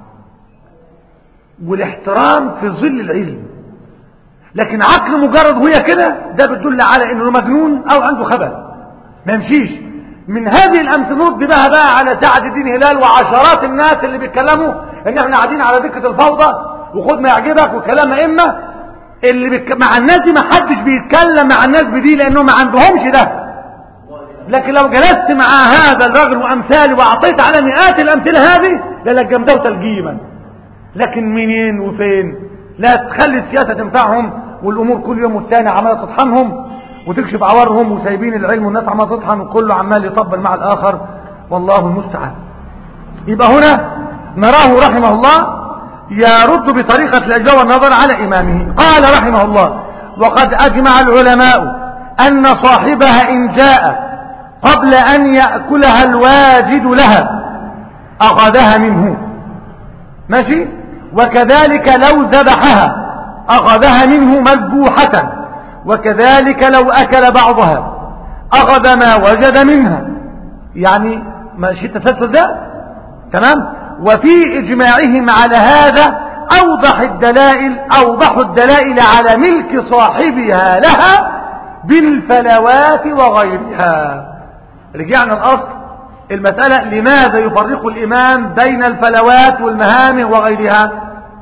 والاحترام في ظل العلم لكن عقل مجرد وهي كده ده بتدل على انه مجنون او عنده خبل ما يمشيش من هذه الامثله نرد بها بقى على سعد الدين هلال وعشرات الناس اللي بيتكلموا ان احنا قاعدين على دكه الفوضى وخد ما يعجبك وكلام ائمه اللي بيك... مع الناس دي ما حدش بيتكلم مع الناس بدي لانه ما عندهمش ده لكن لو جلست مع هذا الرجل وامثاله واعطيت على مئات الامثله هذه للجمدوا تلجيما لكن منين وفين لا تخلي السياسه تنفعهم والامور كل يوم والتاني عماله تطحنهم وتكشف عورهم وسايبين العلم والناس عماله تطحن وكله عمال يطبل مع الاخر والله المستعان يبقى هنا نراه رحمه الله يرد بطريقه الاجابه والنظر على امامه قال رحمه الله وقد اجمع العلماء ان صاحبها ان جاء قبل أن يأكلها الواجد لها أخذها منه ماشي وكذلك لو ذبحها أخذها منه مذبوحة وكذلك لو أكل بعضها أخذ ما وجد منها يعني ماشي التسلسل ده تمام وفي إجماعهم على هذا أوضح الدلائل أوضح الدلائل على ملك صاحبها لها بالفلوات وغيرها رجعنا الأصل المسألة لماذا يفرق الإمام بين الفلوات والمهام وغيرها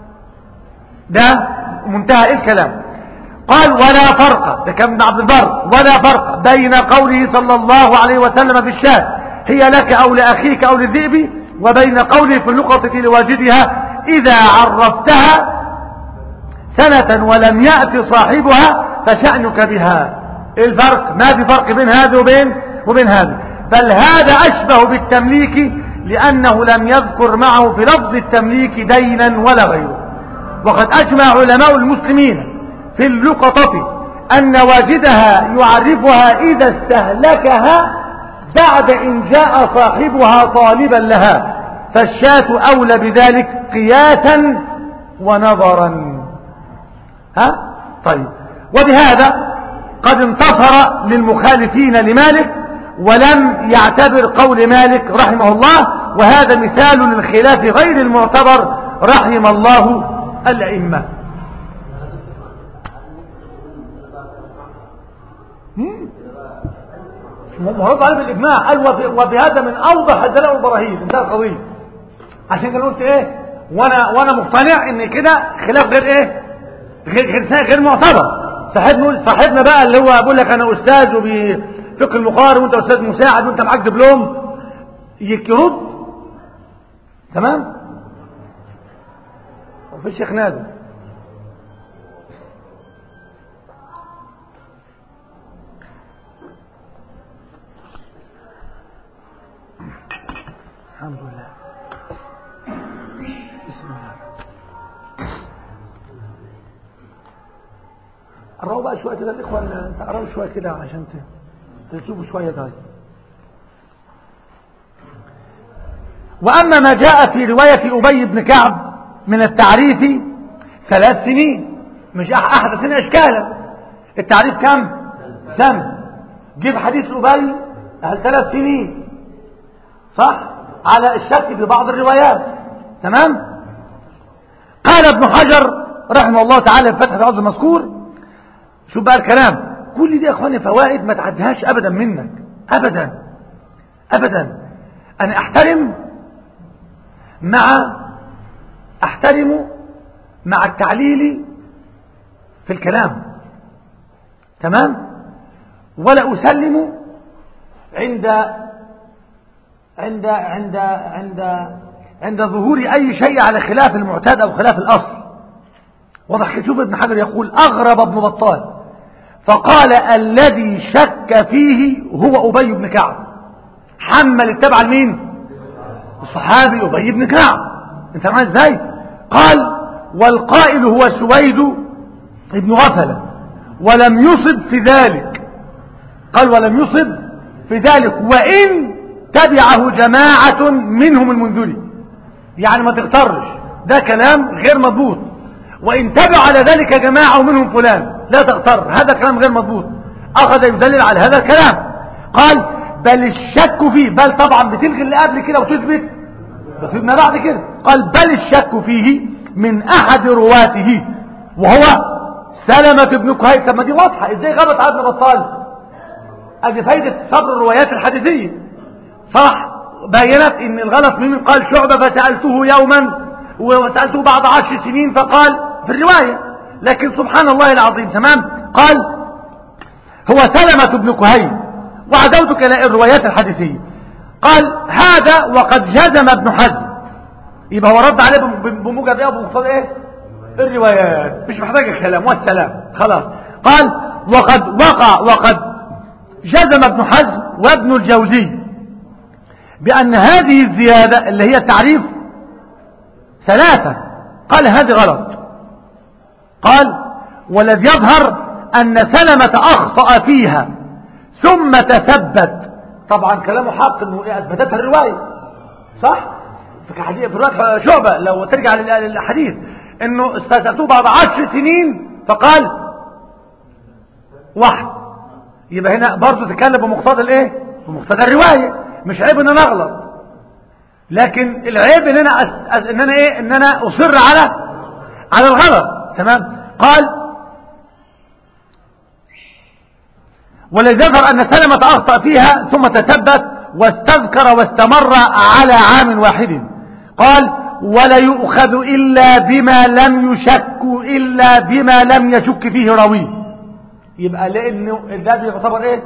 ده منتهى الكلام قال ولا فرق ده كان ابن عبد البر ولا فرق بين قوله صلى الله عليه وسلم في الشاة هي لك أو لأخيك أو للذئب وبين قوله في اللقطة لواجدها إذا عرفتها سنة ولم يأت صاحبها فشأنك بها إيه الفرق ما في فرق بين هذا وبين وبين هذا بل هذا أشبه بالتمليك لأنه لم يذكر معه في لفظ التمليك دينا ولا غيره وقد أجمع علماء المسلمين في اللقطة أن واجدها يعرفها إذا استهلكها بعد إن جاء صاحبها طالبا لها فالشاة أولى بذلك قياسا ونظرا ها طيب وبهذا قد انتصر للمخالفين لمالك ولم يعتبر قول مالك رحمه الله وهذا مثال للخلاف غير المعتبر رحم الله الأئمة معروف عليه بالإجماع قال وبهذا من أوضح الدلائل والبراهين انتهى القضية عشان كده قلت ايه وانا وانا مقتنع ان كده خلاف غير ايه غير غير, غير معتبر صاحبنا صاحبنا بقى اللي هو بيقول لك انا استاذ وبفقه المقارن وانت استاذ مساعد وانت معاك دبلوم يرد تمام وفي الشيخ نادر الحمد لله بسم الله قرأوا بقى شوية كده الإخوة تقرأوا شوية كده عشان تشوفوا شوية طيب وأما ما جاء في رواية أبي بن كعب من التعريف ثلاث سنين مش أحدث سنة إشكالا التعريف كم استنى جيب حديث أبي أهل ثلاث سنين صح على الشك في بعض الروايات تمام قال ابن حجر رحمه الله تعالى في فتح الأرض المذكور شوف بقى الكلام كل دي يا اخواني فوائد ما تعديهاش ابدا منك ابدا ابدا انا احترم مع احترم مع التعليل في الكلام تمام ولا اسلم عند عند عند عند عند ظهور اي شيء على خلاف المعتاد او خلاف الاصل واضح شوف ابن حجر يقول اغرب ابن بطال فقال الذي شك فيه هو ابي بن كعب حمل التبع لمين الصحابي ابي بن كعب انت معايا ازاي قال والقائل هو سويد ابن غفله ولم يصب في ذلك قال ولم يصب في ذلك وان تبعه جماعه منهم المنذري يعني ما تغترش ده كلام غير مضبوط وإن تبع على ذلك جماعة منهم فلان لا تغتر هذا كلام غير مضبوط أخذ يدلل على هذا الكلام قال بل الشك فيه بل طبعا بتلغي اللي قبل كده وتثبت بتثبت ما بعد كده قال بل الشك فيه من أحد رواته وهو سلمة بن كهيل طب ما دي واضحة ازاي غلط عدن بطال ادي فايدة صبر الروايات الحديثية صح بينت ان الغلط مين قال شعبة فسألته يوما وسألته بعد عشر سنين فقال في الرواية لكن سبحان الله العظيم تمام قال هو سلمة بن كهيل وعدوتك إلى الروايات الحديثية قال هذا وقد جزم ابن حزم يبقى هو رد عليه بموجب ايه بمقتضى ايه الروايات مش محتاج الكلام والسلام خلاص قال وقد وقع وقد جزم ابن حزم وابن الجوزي بأن هذه الزيادة اللي هي التعريف ثلاثة قال هذه غلط قال والذي يظهر أن سلمة أخطأ فيها ثم تثبت طبعا كلامه حق انه اثبتتها الرواية صح في حديث في رواية شعبة لو ترجع للحديث انه استثبتوه بعد عشر سنين فقال واحد يبقى هنا برضه تتكلم بمقتضى الايه بمقتضى الرواية مش عيب ان انا اغلط لكن العيب ان انا أس... ان انا ايه ان انا اصر على على الغلط تمام قال والذي يظهر ان سلمة اخطأ فيها ثم تثبت واستذكر واستمر على عام واحد قال ولا يؤخذ الا بما لم يشك الا بما لم يشك فيه راويه يبقى لانه ده بيعتبر ايه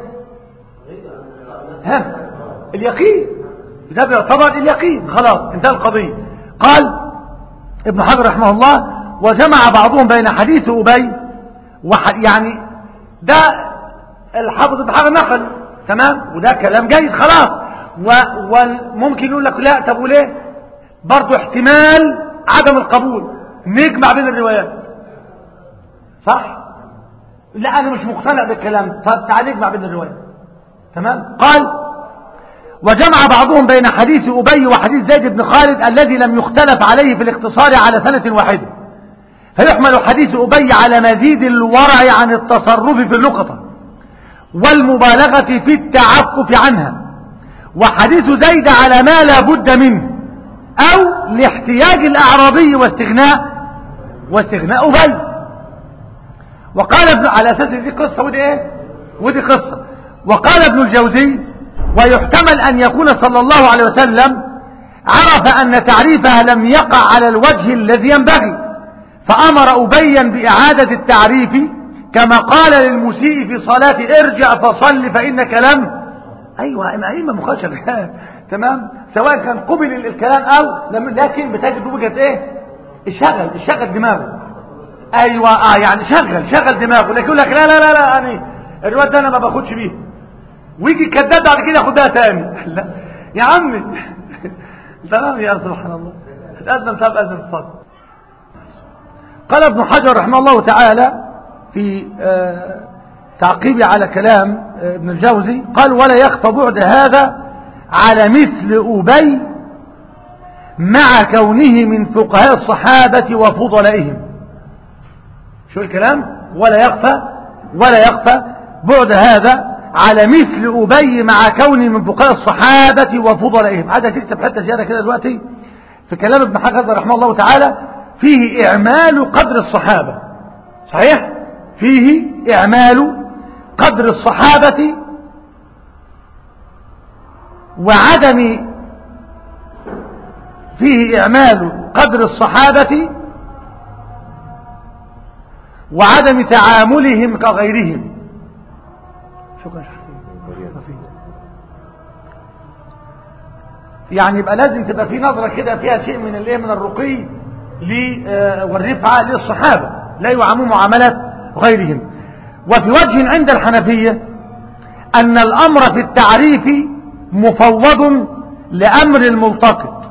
ها اليقين ده بيعتبر اليقين خلاص انتهى القضية قال ابن حجر رحمه الله وجمع بعضهم بين حديث أبي وح يعني ده الحافظ ابن حجر نقل تمام وده كلام جيد خلاص وممكن يقول لك لا طب وليه برضه احتمال عدم القبول نجمع بين الروايات صح لا انا مش مقتنع بالكلام طب تعال نجمع بين الروايات تمام قال وجمع بعضهم بين حديث أبي وحديث زيد بن خالد الذي لم يختلف عليه في الاقتصار على سنة واحدة فيحمل حديث أبي على مزيد الورع عن التصرف في اللقطة والمبالغة في التعفف عنها وحديث زيد على ما لا بد منه أو لاحتياج الأعرابي واستغناء واستغناء أبي وقال ابن على أساس دي قصة ودي إيه ودي قصة وقال ابن الجوزي ويحتمل أن يكون صلى الله عليه وسلم عرف أن تعريفها لم يقع على الوجه الذي ينبغي فأمر أبيا بإعادة التعريف كما قال للمسيء في صلاة ارجع فصل فإنك لم أيوة إما إما مخاشر تمام سواء كان قبل الكلام أو لم لكن بتجد وجهة إيه الشغل الشغل دماغه أيوة آه يعني شغل شغل دماغه لكن يقول لك لا لا لا لا يعني الواد ده أنا ما باخدش بيه ويجي الكذاب بعد كده ياخدها تاني لا يا عمي تمام يا سبحان الله تأذن طب أذن الصلاة قال ابن حجر رحمه الله تعالى في آه تعقيبه على كلام آه ابن الجوزي قال ولا يخفى بعد هذا على مثل أبي مع كونه من فقهاء الصحابة وفضلائهم شو الكلام ولا يخفى ولا يخفى بعد هذا على مثل أبي مع كوني من فقهاء الصحابة وفضلائهم عايزك تكتب حتة زيادة كده دلوقتي في كلام ابن حجر رحمه الله تعالى فيه إعمال قدر الصحابة صحيح فيه إعمال قدر الصحابة وعدم فيه إعمال قدر الصحابة وعدم تعاملهم كغيرهم شكرا شخصيا يعني يبقى لازم تبقى في نظرة كده فيها شيء من الايه من الرقي والرفعة للصحابة لا يعاملوا معاملة غيرهم وفي وجه عند الحنفية أن الأمر في التعريف مفوض لأمر الملتقط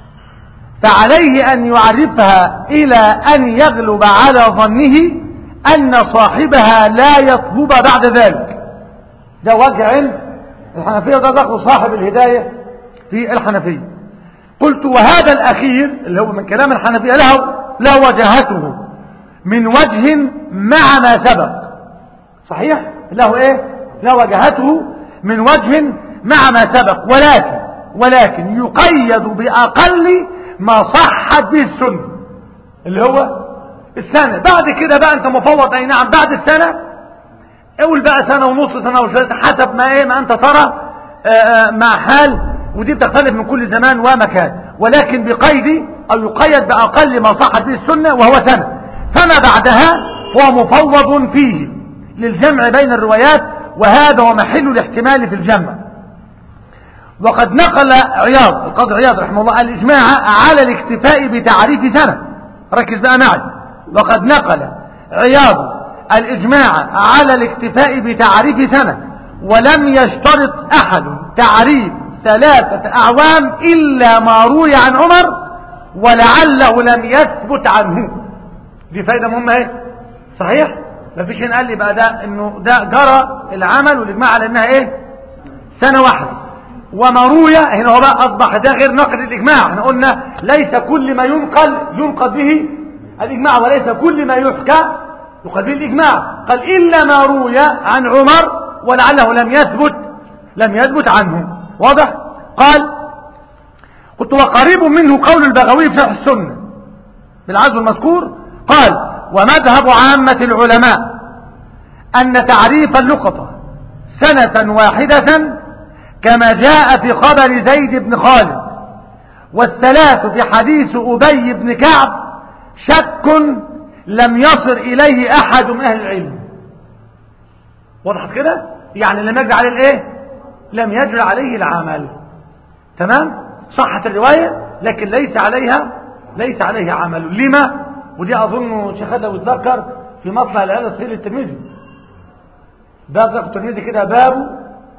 فعليه أن يعرفها إلى أن يغلب على ظنه أن صاحبها لا يطلب بعد ذلك ده وجه علم الحنفية وده دخل صاحب الهداية في الحنفية قلت وهذا الأخير اللي هو من كلام الحنفية له له وجهته من وجه مع ما سبق صحيح له ايه له وجهته من وجه مع ما سبق ولكن ولكن يقيد بأقل ما صحت به السنة اللي هو السنة بعد كده بقى انت مفوض اي نعم بعد السنة اقول بقى سنة ونص سنة وثلاثة حسب ما ايه ما انت ترى آآ مع حال ودي بتختلف من كل زمان ومكان ولكن بقيد او يقيد باقل ما صحت به السنة وهو سنة فما بعدها هو مفوض فيه للجمع بين الروايات وهذا هو محل الاحتمال في الجمع وقد نقل عياض القاضي عياض رحمه الله الإجماع على الاكتفاء بتعريف سنة ركز بقى معي وقد نقل عياض الإجماع على الاكتفاء بتعريف سنة ولم يشترط أحد تعريف ثلاثة أعوام إلا ما روي عن عمر ولعله لم يثبت عنه دي فايدة مهمة ايه صحيح مفيش هنا قال لي بقى ده انه ده جرى العمل والاجماع على انها ايه سنة واحدة وما روي هنا هو بقى اصبح ده غير نقد الاجماع احنا قلنا ليس كل ما ينقل ينقد به الاجماع وليس كل ما يحكى يقال به الاجماع قال الا ما روي عن عمر ولعله لم يثبت لم يثبت عنه واضح قال قلت وقريب منه قول البغوي في شرح السنه بالعزم المذكور قال ومذهب عامة العلماء أن تعريف اللقطة سنة واحدة كما جاء في خبر زيد بن خالد والثلاث في حديث أبي بن كعب شك لم يصل إليه أحد من أهل العلم وضحت كده يعني لم يجري عليه الايه لم يجري عليه العمل تمام صحت الرواية لكن ليس عليها ليس عليها عمل لما ودي اظن شيخ لو اتذكر في مطلع العياده الصغير الترمذي باب الترمذي كده باب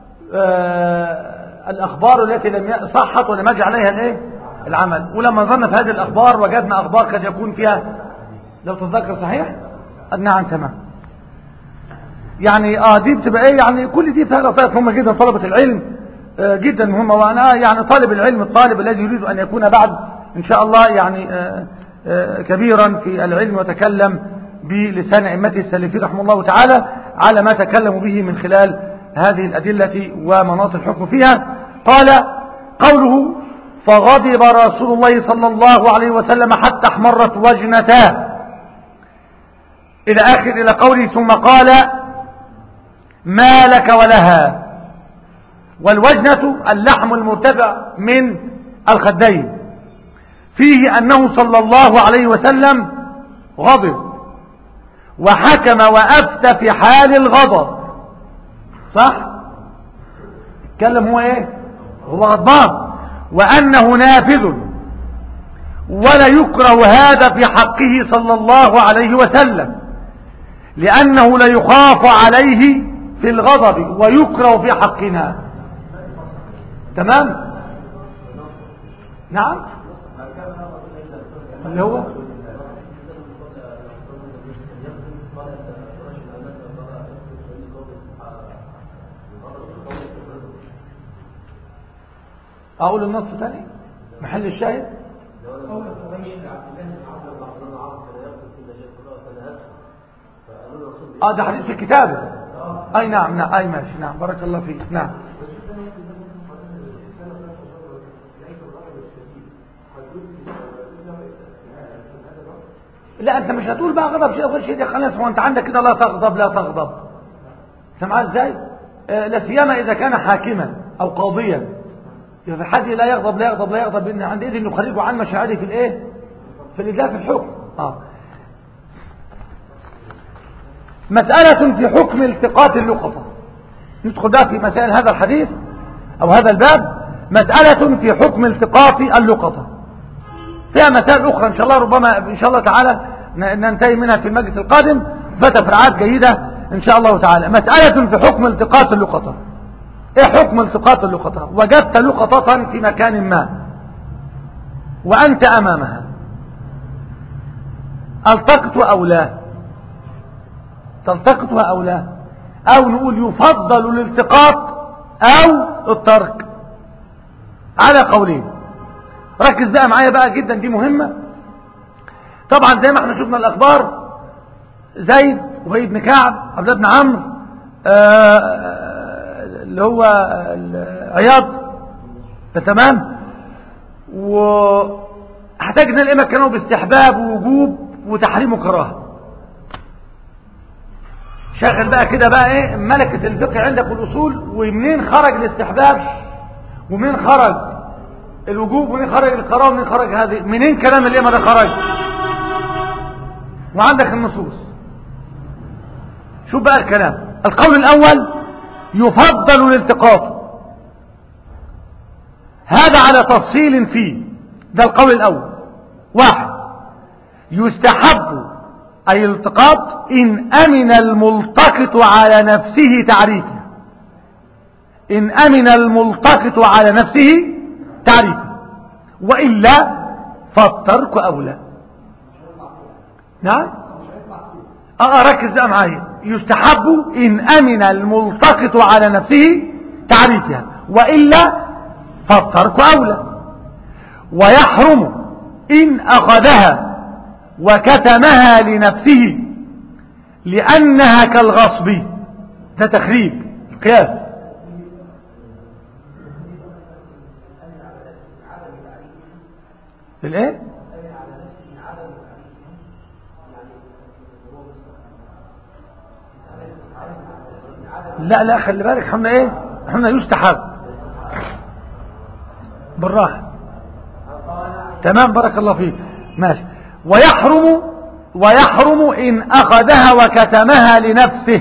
آه الاخبار التي لم صحت ولم يجري عليها الايه العمل ولما نظرنا في هذه الاخبار وجدنا اخبار قد يكون فيها لو تتذكر صحيح نعم تمام يعني اه دي بتبقى ايه يعني كل دي فيها لطائف مهمه جدا طلبه العلم آه جدا مهمه وانا يعني طالب العلم الطالب الذي يريد ان يكون بعد ان شاء الله يعني آه آه كبيرا في العلم وتكلم بلسان ائمته السلفين رحمه الله تعالى على ما تكلموا به من خلال هذه الادله ومناط الحكم فيها قال قوله فغضب رسول الله صلى الله عليه وسلم حتى احمرت وجنتاه الى اخر الى قوله ثم قال ما لك ولها والوجنة اللحم المرتفع من الخدين فيه أنه صلى الله عليه وسلم غضب وحكم وأفتى في حال الغضب صح كلم هو ايه هو غضبان وأنه نافذ ولا يكره هذا في حقه صلى الله عليه وسلم لأنه لا يخاف عليه في الغضب ويكره في حقنا تمام نعم اللي هو اقول النص تاني محل الشاهد اه ده حديث في الكتاب اي نعم نعم اي ماشي نعم بارك الله فيك نعم لا انت مش هتقول بقى غضب شيء غير شيء خلاص هو انت عندك كده لا تغضب لا تغضب سمع ازاي آه، لا سيما اذا كان حاكما او قاضيا يبقى حد لا يغضب لا يغضب لا يغضب لان عند اذن يخرجه عن مشاعره في الايه في الاداء في الحكم اه مسألة في حكم التقاط اللقطة ندخل بقى في مسائل هذا الحديث او هذا الباب مسألة في حكم التقاط اللقطة فيها مسائل اخرى ان شاء الله ربما ان شاء الله تعالى ن- ننتهي منها في المجلس القادم فتفرعات جيدة ان شاء الله تعالى مسألة في حكم التقاط اللقطة ايه حكم التقاط اللقطة وجدت لقطة في مكان ما وانت امامها التقط او لا تلتقطها او لا او نقول يفضل الالتقاط او الترك على قولين ركز بقى معايا بقى جدا دي مهمة طبعا زي ما احنا شفنا الاخبار زيد وهي بن كعب عبد الله بن عمرو آه، اللي هو عياض ده تمام واحتاجنا الائمه كانوا باستحباب ووجوب وتحريم وكراهه شغل بقى كده بقى ايه ملكة الفقه عندك والاصول ومنين خرج الاستحباب ومنين خرج الوجوب ومنين خرج القرار ومنين خرج هذه منين كلام الائمه ده خرج وعندك النصوص شوف بقى الكلام القول الاول يفضل الالتقاط هذا على تفصيل فيه ده القول الاول واحد يستحب أي الالتقاط إن أمن الملتقط على نفسه تعريفه إن أمن الملتقط على نفسه تعريفه وإلا فالترك أولى نعم اه ركز بقى معايا يستحب إن أمن الملتقط على نفسه تعريفها وإلا فالترك أولى ويحرم إن أخذها وكتمها لنفسه لأنها كالغصب ده تخريب قياس الايه لا لا خلي بالك احنا ايه احنا يستحب بالراحه تمام بارك الله فيك ماشي ويحرم ويحرم إن أخذها وكتمها لنفسه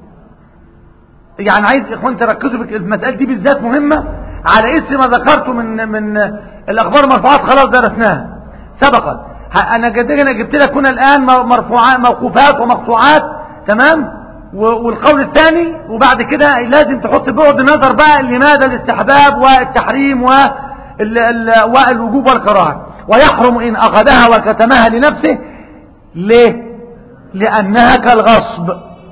يعني عايز إخوان تركزوا في المسألة دي بالذات مهمة على اسم ما ذكرته من من الأخبار المرفوعات خلاص درسناها سبقت أنا أنا جبت لك هنا الآن مرفوعات موقوفات ومقطوعات تمام والقول الثاني وبعد كده لازم تحط بعد نظر بقى لماذا الاستحباب والتحريم والوجوب والكراهه ويحرم إن أخذها وكتمها لنفسه ليه لأنها كالغصب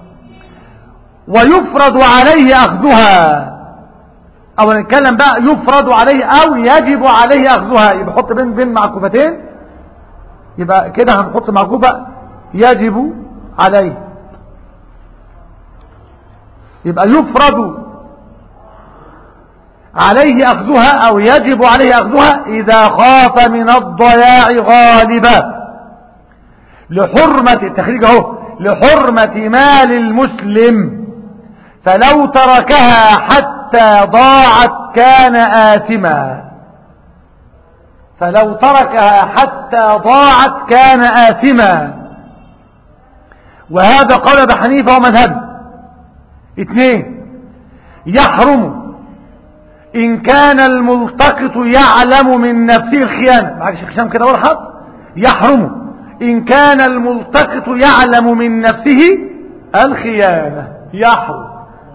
ويفرض عليه أخذها أو نتكلم بقى يفرض عليه أو يجب عليه أخذها يبقى حط بين بين معكوفتين يبقى كده هنحط معكوفة يجب عليه يبقى يفرض عليه أخذها أو يجب عليه أخذها إذا خاف من الضياع غالبا لحرمة التخريج اهو لحرمة مال المسلم فلو تركها حتى ضاعت كان آثما فلو تركها حتى ضاعت كان آثما وهذا قول ابي حنيفه ومذهبه اثنين يحرم إن كان الملتقط يعلم من نفسه الخيانة معك شيخ هشام كده ورحب يحرم إن كان الملتقط يعلم من نفسه الخيانة يحرم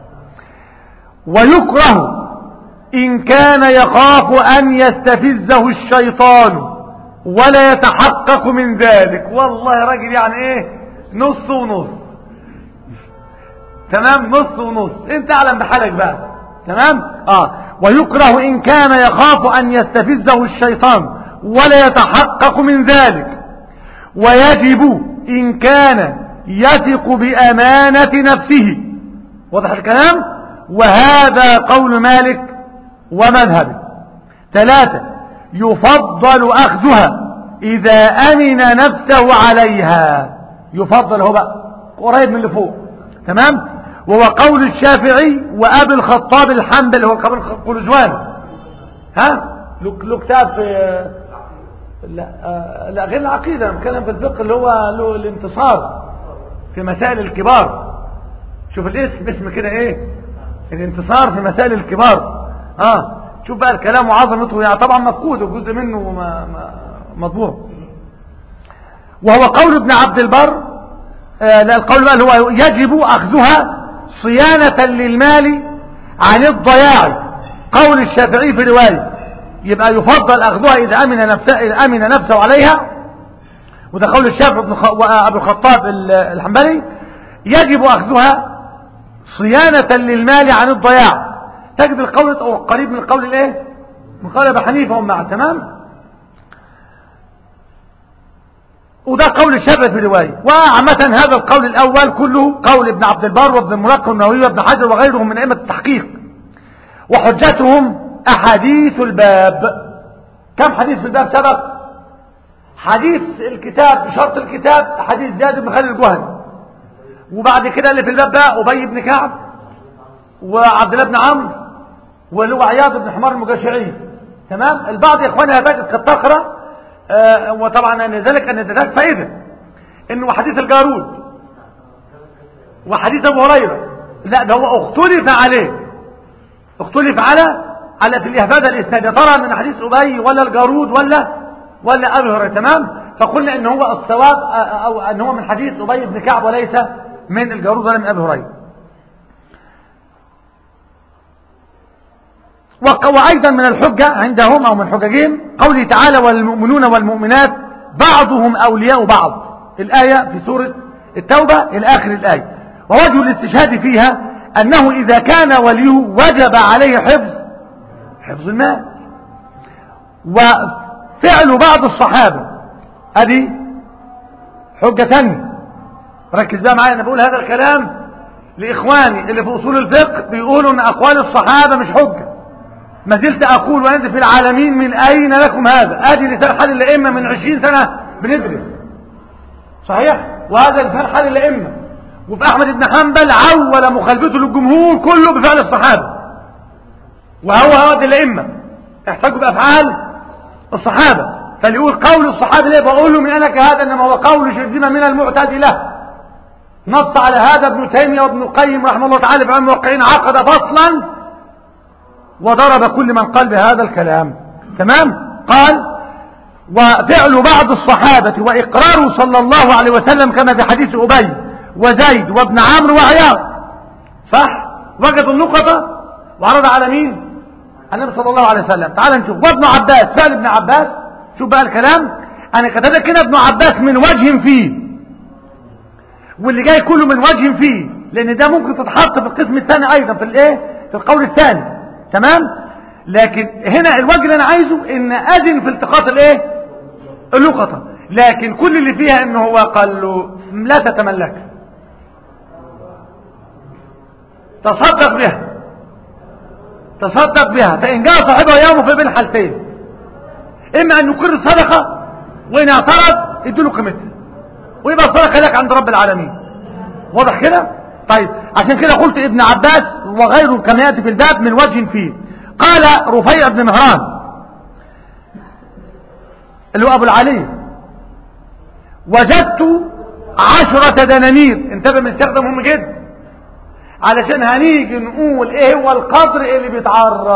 ويكره إن كان يخاف أن يستفزه الشيطان ولا يتحقق من ذلك والله يا راجل يعني ايه نص ونص تمام نص ونص انت اعلم بحالك بقى تمام اه ويكره إن كان يخاف أن يستفزه الشيطان ولا يتحقق من ذلك ويجب إن كان يثق بأمانة نفسه واضح الكلام وهذا قول مالك ومذهبه ثلاثة يفضل أخذها إذا أمن نفسه عليها يفضل هو بقى قريب من اللي فوق تمام وهو قول الشافعي وأبي الخطاب الحنبل هو قلزوان ها له كتاب في لا, آه لا غير العقيدة بتكلم في الفقه اللي هو له الانتصار في مسائل الكبار شوف الاسم اسم كده ايه الانتصار في مسائل الكبار اه شوف بقى الكلام وعظمته يعني طبعا مفقود وجزء منه ما ما مطبوع وهو قول ابن عبد البر آه لا القول بقى اللي هو يجب اخذها صيانة للمال عن الضياع قول الشافعي في رواية يبقى يفضل اخذها اذا امن نفسه اذا امن نفسه عليها وده قول الشافعي بن خ... وابو الخطاب الحنبلي يجب اخذها صيانة للمال عن الضياع تجد القول او قريب من القول الايه من قول ابي حنيفه ومع تمام وده قول الشافعي في روايه وعامة هذا القول الاول كله قول ابن عبد البر وابن الملقن والنووي وابن حجر وغيرهم من ائمه التحقيق وحجتهم احاديث الباب كم حديث في الباب سبق حديث الكتاب بشرط الكتاب حديث زياد بن خالد الجهني وبعد كده اللي في الباب بقى ابي بن كعب وعبد الله بن عمرو واللي هو عياض بن حمار المجاشعي تمام البعض يا اخواني هبات قد تقرا آه وطبعا ان ذلك ان ذلك فائده انه حديث الجارود وحديث ابو هريره لا ده هو اختلف عليه اختلف على على في هذا الاسناد يا ترى من حديث ابي ولا الجارود ولا ولا ابي هريره تمام فقلنا ان هو الصواب او ان هو من حديث ابي بن كعب وليس من الجارود ولا من ابي هريره وأيضا من الحجة عندهم أو من حججهم قوله تعالى والمؤمنون والمؤمنات بعضهم أولياء بعض الآية في سورة التوبة إلى آخر الآية ووجه الاستشهاد فيها أنه إذا كان وليه وجب عليه حفظ حفظ المال وفعل بعض الصحابة أدي حجة ثانية ركز بقى معايا أنا بقول هذا الكلام لإخواني اللي في أصول الفقه بيقولوا أن أقوال الصحابة مش حجة ما زلت أقول وأنت في العالمين من أين لكم هذا أدي لسان حال الأئمة من عشرين سنة بندرس صحيح وهذا لسان حال الأئمة وفي أحمد بن حنبل عول مخالفته للجمهور كله بفعل الصحابة وهو هذا الأئمة احتجوا بأفعال الصحابة فاللي يقول قول الصحابة ليه بقول له من أنك هذا إنما هو قول شرذمة من المعتزلة نص على هذا ابن تيمية وابن القيم رحمه الله تعالى في علم الواقعين عقد فصلا وضرب كل من قال بهذا الكلام تمام قال وفعل بعض الصحابة وإقراره صلى الله عليه وسلم كما في حديث أبي وزيد وابن عمرو وعياض صح وجدوا النقطة وعرض على مين النبي صلى الله عليه وسلم تعال نشوف وابن عباس سأل ابن عباس شوف بقى الكلام أنا كتبت كده ابن عباس من وجه فيه واللي جاي كله من وجه فيه لأن ده ممكن تتحط في القسم الثاني أيضا في الايه في القول الثاني تمام لكن هنا الوجه اللي انا عايزه ان اذن في التقاط الايه اللقطة لكن كل اللي فيها ان هو قال له لا تتملك تصدق بها تصدق بها فان جاء صاحبها يوم في بين حالتين اما ان يقر الصدقة وان اعترض اديله قيمتها ويبقى الصدقة لك عند رب العالمين واضح كده طيب عشان كده قلت ابن عباس وغيره كما يأتي في الباب من وجه فيه قال رفيع بن مهران اللي هو أبو العلي وجدت عشرة دنانير انتبه من الشيخ ده مهم جدا علشان هنيجي نقول ايه هو القدر اللي بيتعرف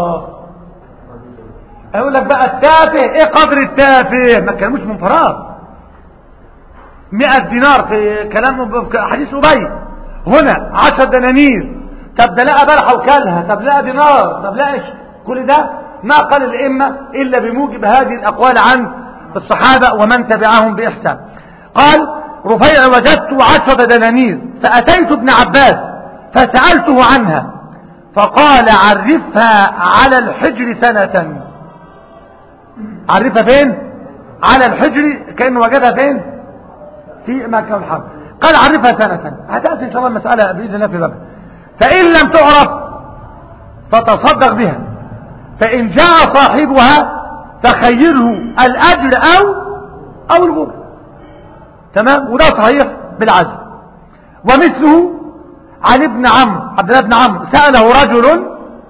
اقول لك بقى التافه ايه قدر التافه ما كلموش من فراغ مئة دينار في كلام في حديث أبي هنا عشر دنانير طب ده لقى بلحة وكلها طب لقى دينار طب لقى كل ده ما قال الأئمة إلا بموجب هذه الأقوال عن الصحابة ومن تبعهم بإحسان قال رفيع وجدت عشر دنانير فأتيت ابن عباس فسألته عنها فقال عرفها على الحجر سنة عرفها فين على الحجر كأنه وجدها فين في مكة والحرب قال عرفها سنة هتأتي إن شاء الله المسألة بإذن الله في بابها فإن لم تعرف فتصدق بها فإن جاء صاحبها فخيره الأجر أو أو الغر تمام وده صحيح بالعزم ومثله عن ابن عمرو عبد الله بن عمرو سأله رجل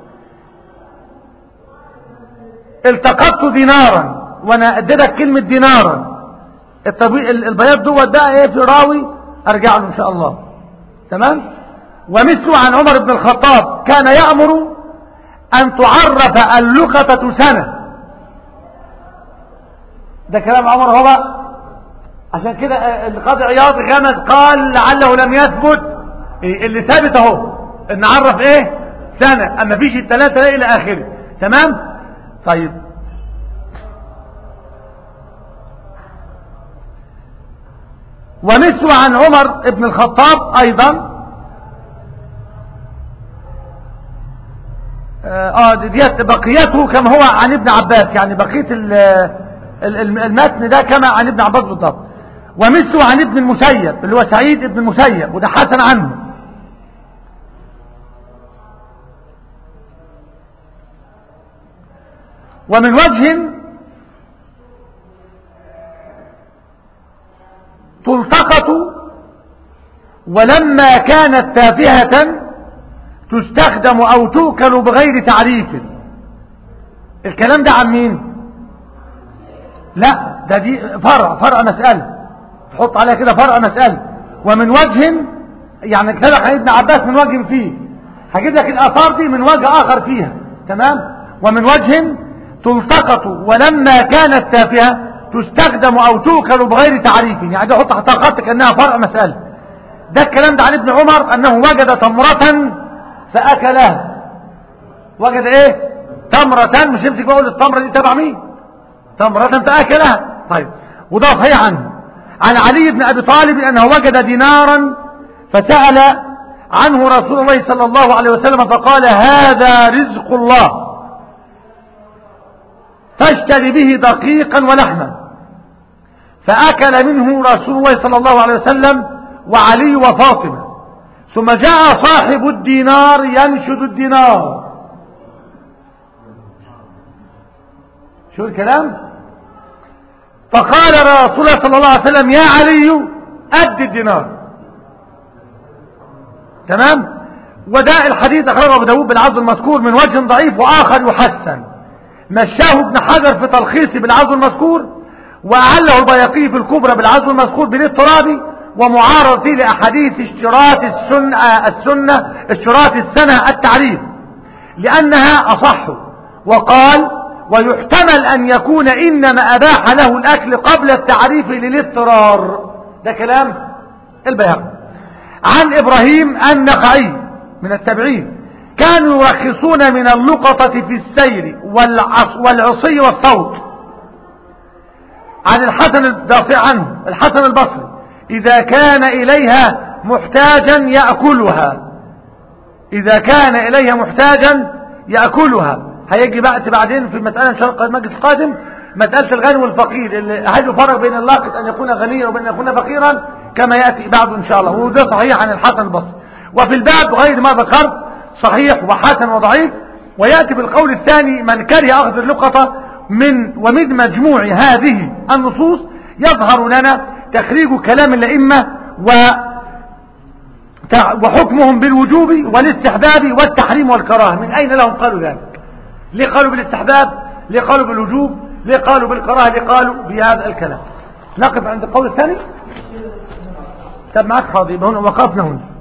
التقطت دينارا وانا اديتك كلمة دينارا الطبيع البياض دوت ده ايه في راوي ارجع له ان شاء الله تمام ومثله عن عمر بن الخطاب كان يأمر ان تعرف اللقطة سنة ده كلام عمر هو بقى عشان كده القاضي عياض غمز قال لعله لم يثبت اللي ثابت اهو ان عرف ايه سنة اما فيش الثلاثة الى اخره تمام طيب ومثل عن عمر بن الخطاب ايضا اه ديت بقيته كما هو عن ابن عباس يعني بقية المتن ده كما عن ابن عباس بالضبط ومثله عن ابن المسيب اللي هو سعيد ابن المسيب وده حسن عنه ومن وجه تلتقط ولما كانت تافهة تستخدم أو تؤكل بغير تعريف الكلام ده عن مين لا ده دي فرع فرع مسألة تحط عليها كده فرع مسألة ومن وجه يعني كده عن ابن عباس من وجه فيه هجيب لك الآثار دي من وجه آخر فيها تمام ومن وجه تلتقط ولما كانت تافهة تستخدم أو تؤكل بغير تعريف يعني ده حط حتى خط كأنها فرع مسألة ده الكلام ده عن ابن عمر أنه وجد تمرة فأكلها وجد ايه تمرة مش يمسك بقول التمرة دي تبع مين تمرة فأكلها طيب وده صحيح عنه عن علي بن أبي طالب أنه وجد دينارا فسأل عنه رسول الله صلى الله عليه وسلم فقال هذا رزق الله فاشتري به دقيقا ولحما فأكل منه رسول الله صلى الله عليه وسلم وعلي وفاطمة ثم جاء صاحب الدينار ينشد الدينار شو الكلام فقال رسول الله صلى الله عليه وسلم يا علي أد الدينار تمام وداء الحديث أخرجه أبو داود بالعرض المذكور من وجه ضعيف وآخر يحسن مشاه ابن حجر في تلخيص بالعرض المذكور وأعله البيقي في الكبرى بالعرض المذكور بالاضطرابي ومعارضته لأحاديث اشتراط السنة, السنة اشتراط السنة التعريف لأنها أصح وقال ويحتمل أن يكون إنما أباح له الأكل قبل التعريف للاضطرار ده كلام البيهقي عن إبراهيم النخعي من التابعين كانوا يرخصون من اللقطة في السير والعصي والصوت عن الحسن البصري عنه الحسن البصري إذا كان إليها محتاجا يأكلها إذا كان إليها محتاجا يأكلها هيجي بقى بعدين في مسألة إن شاء الله المجلس القادم مسألة الغني والفقير هل يفرق بين اللاقط أن يكون غنيا وبين أن يكون فقيرا كما يأتي بعد إن شاء الله وده صحيح عن الحسن البصري وفي الباب غير ما ذكرت صحيح وحسن وضعيف ويأتي بالقول الثاني من كره أخذ اللقطة من ومن مجموع هذه النصوص يظهر لنا تخريج كلام الأئمة و وحكمهم بالوجوب والاستحباب والتحريم والكراهة من أين لهم قالوا ذلك ليه قالوا بالاستحباب ليه قالوا بالوجوب ليه قالوا بالكراهة ليه قالوا بهذا الكلام نقف عند القول الثاني طب معك فاضي هنا وقفنا هنا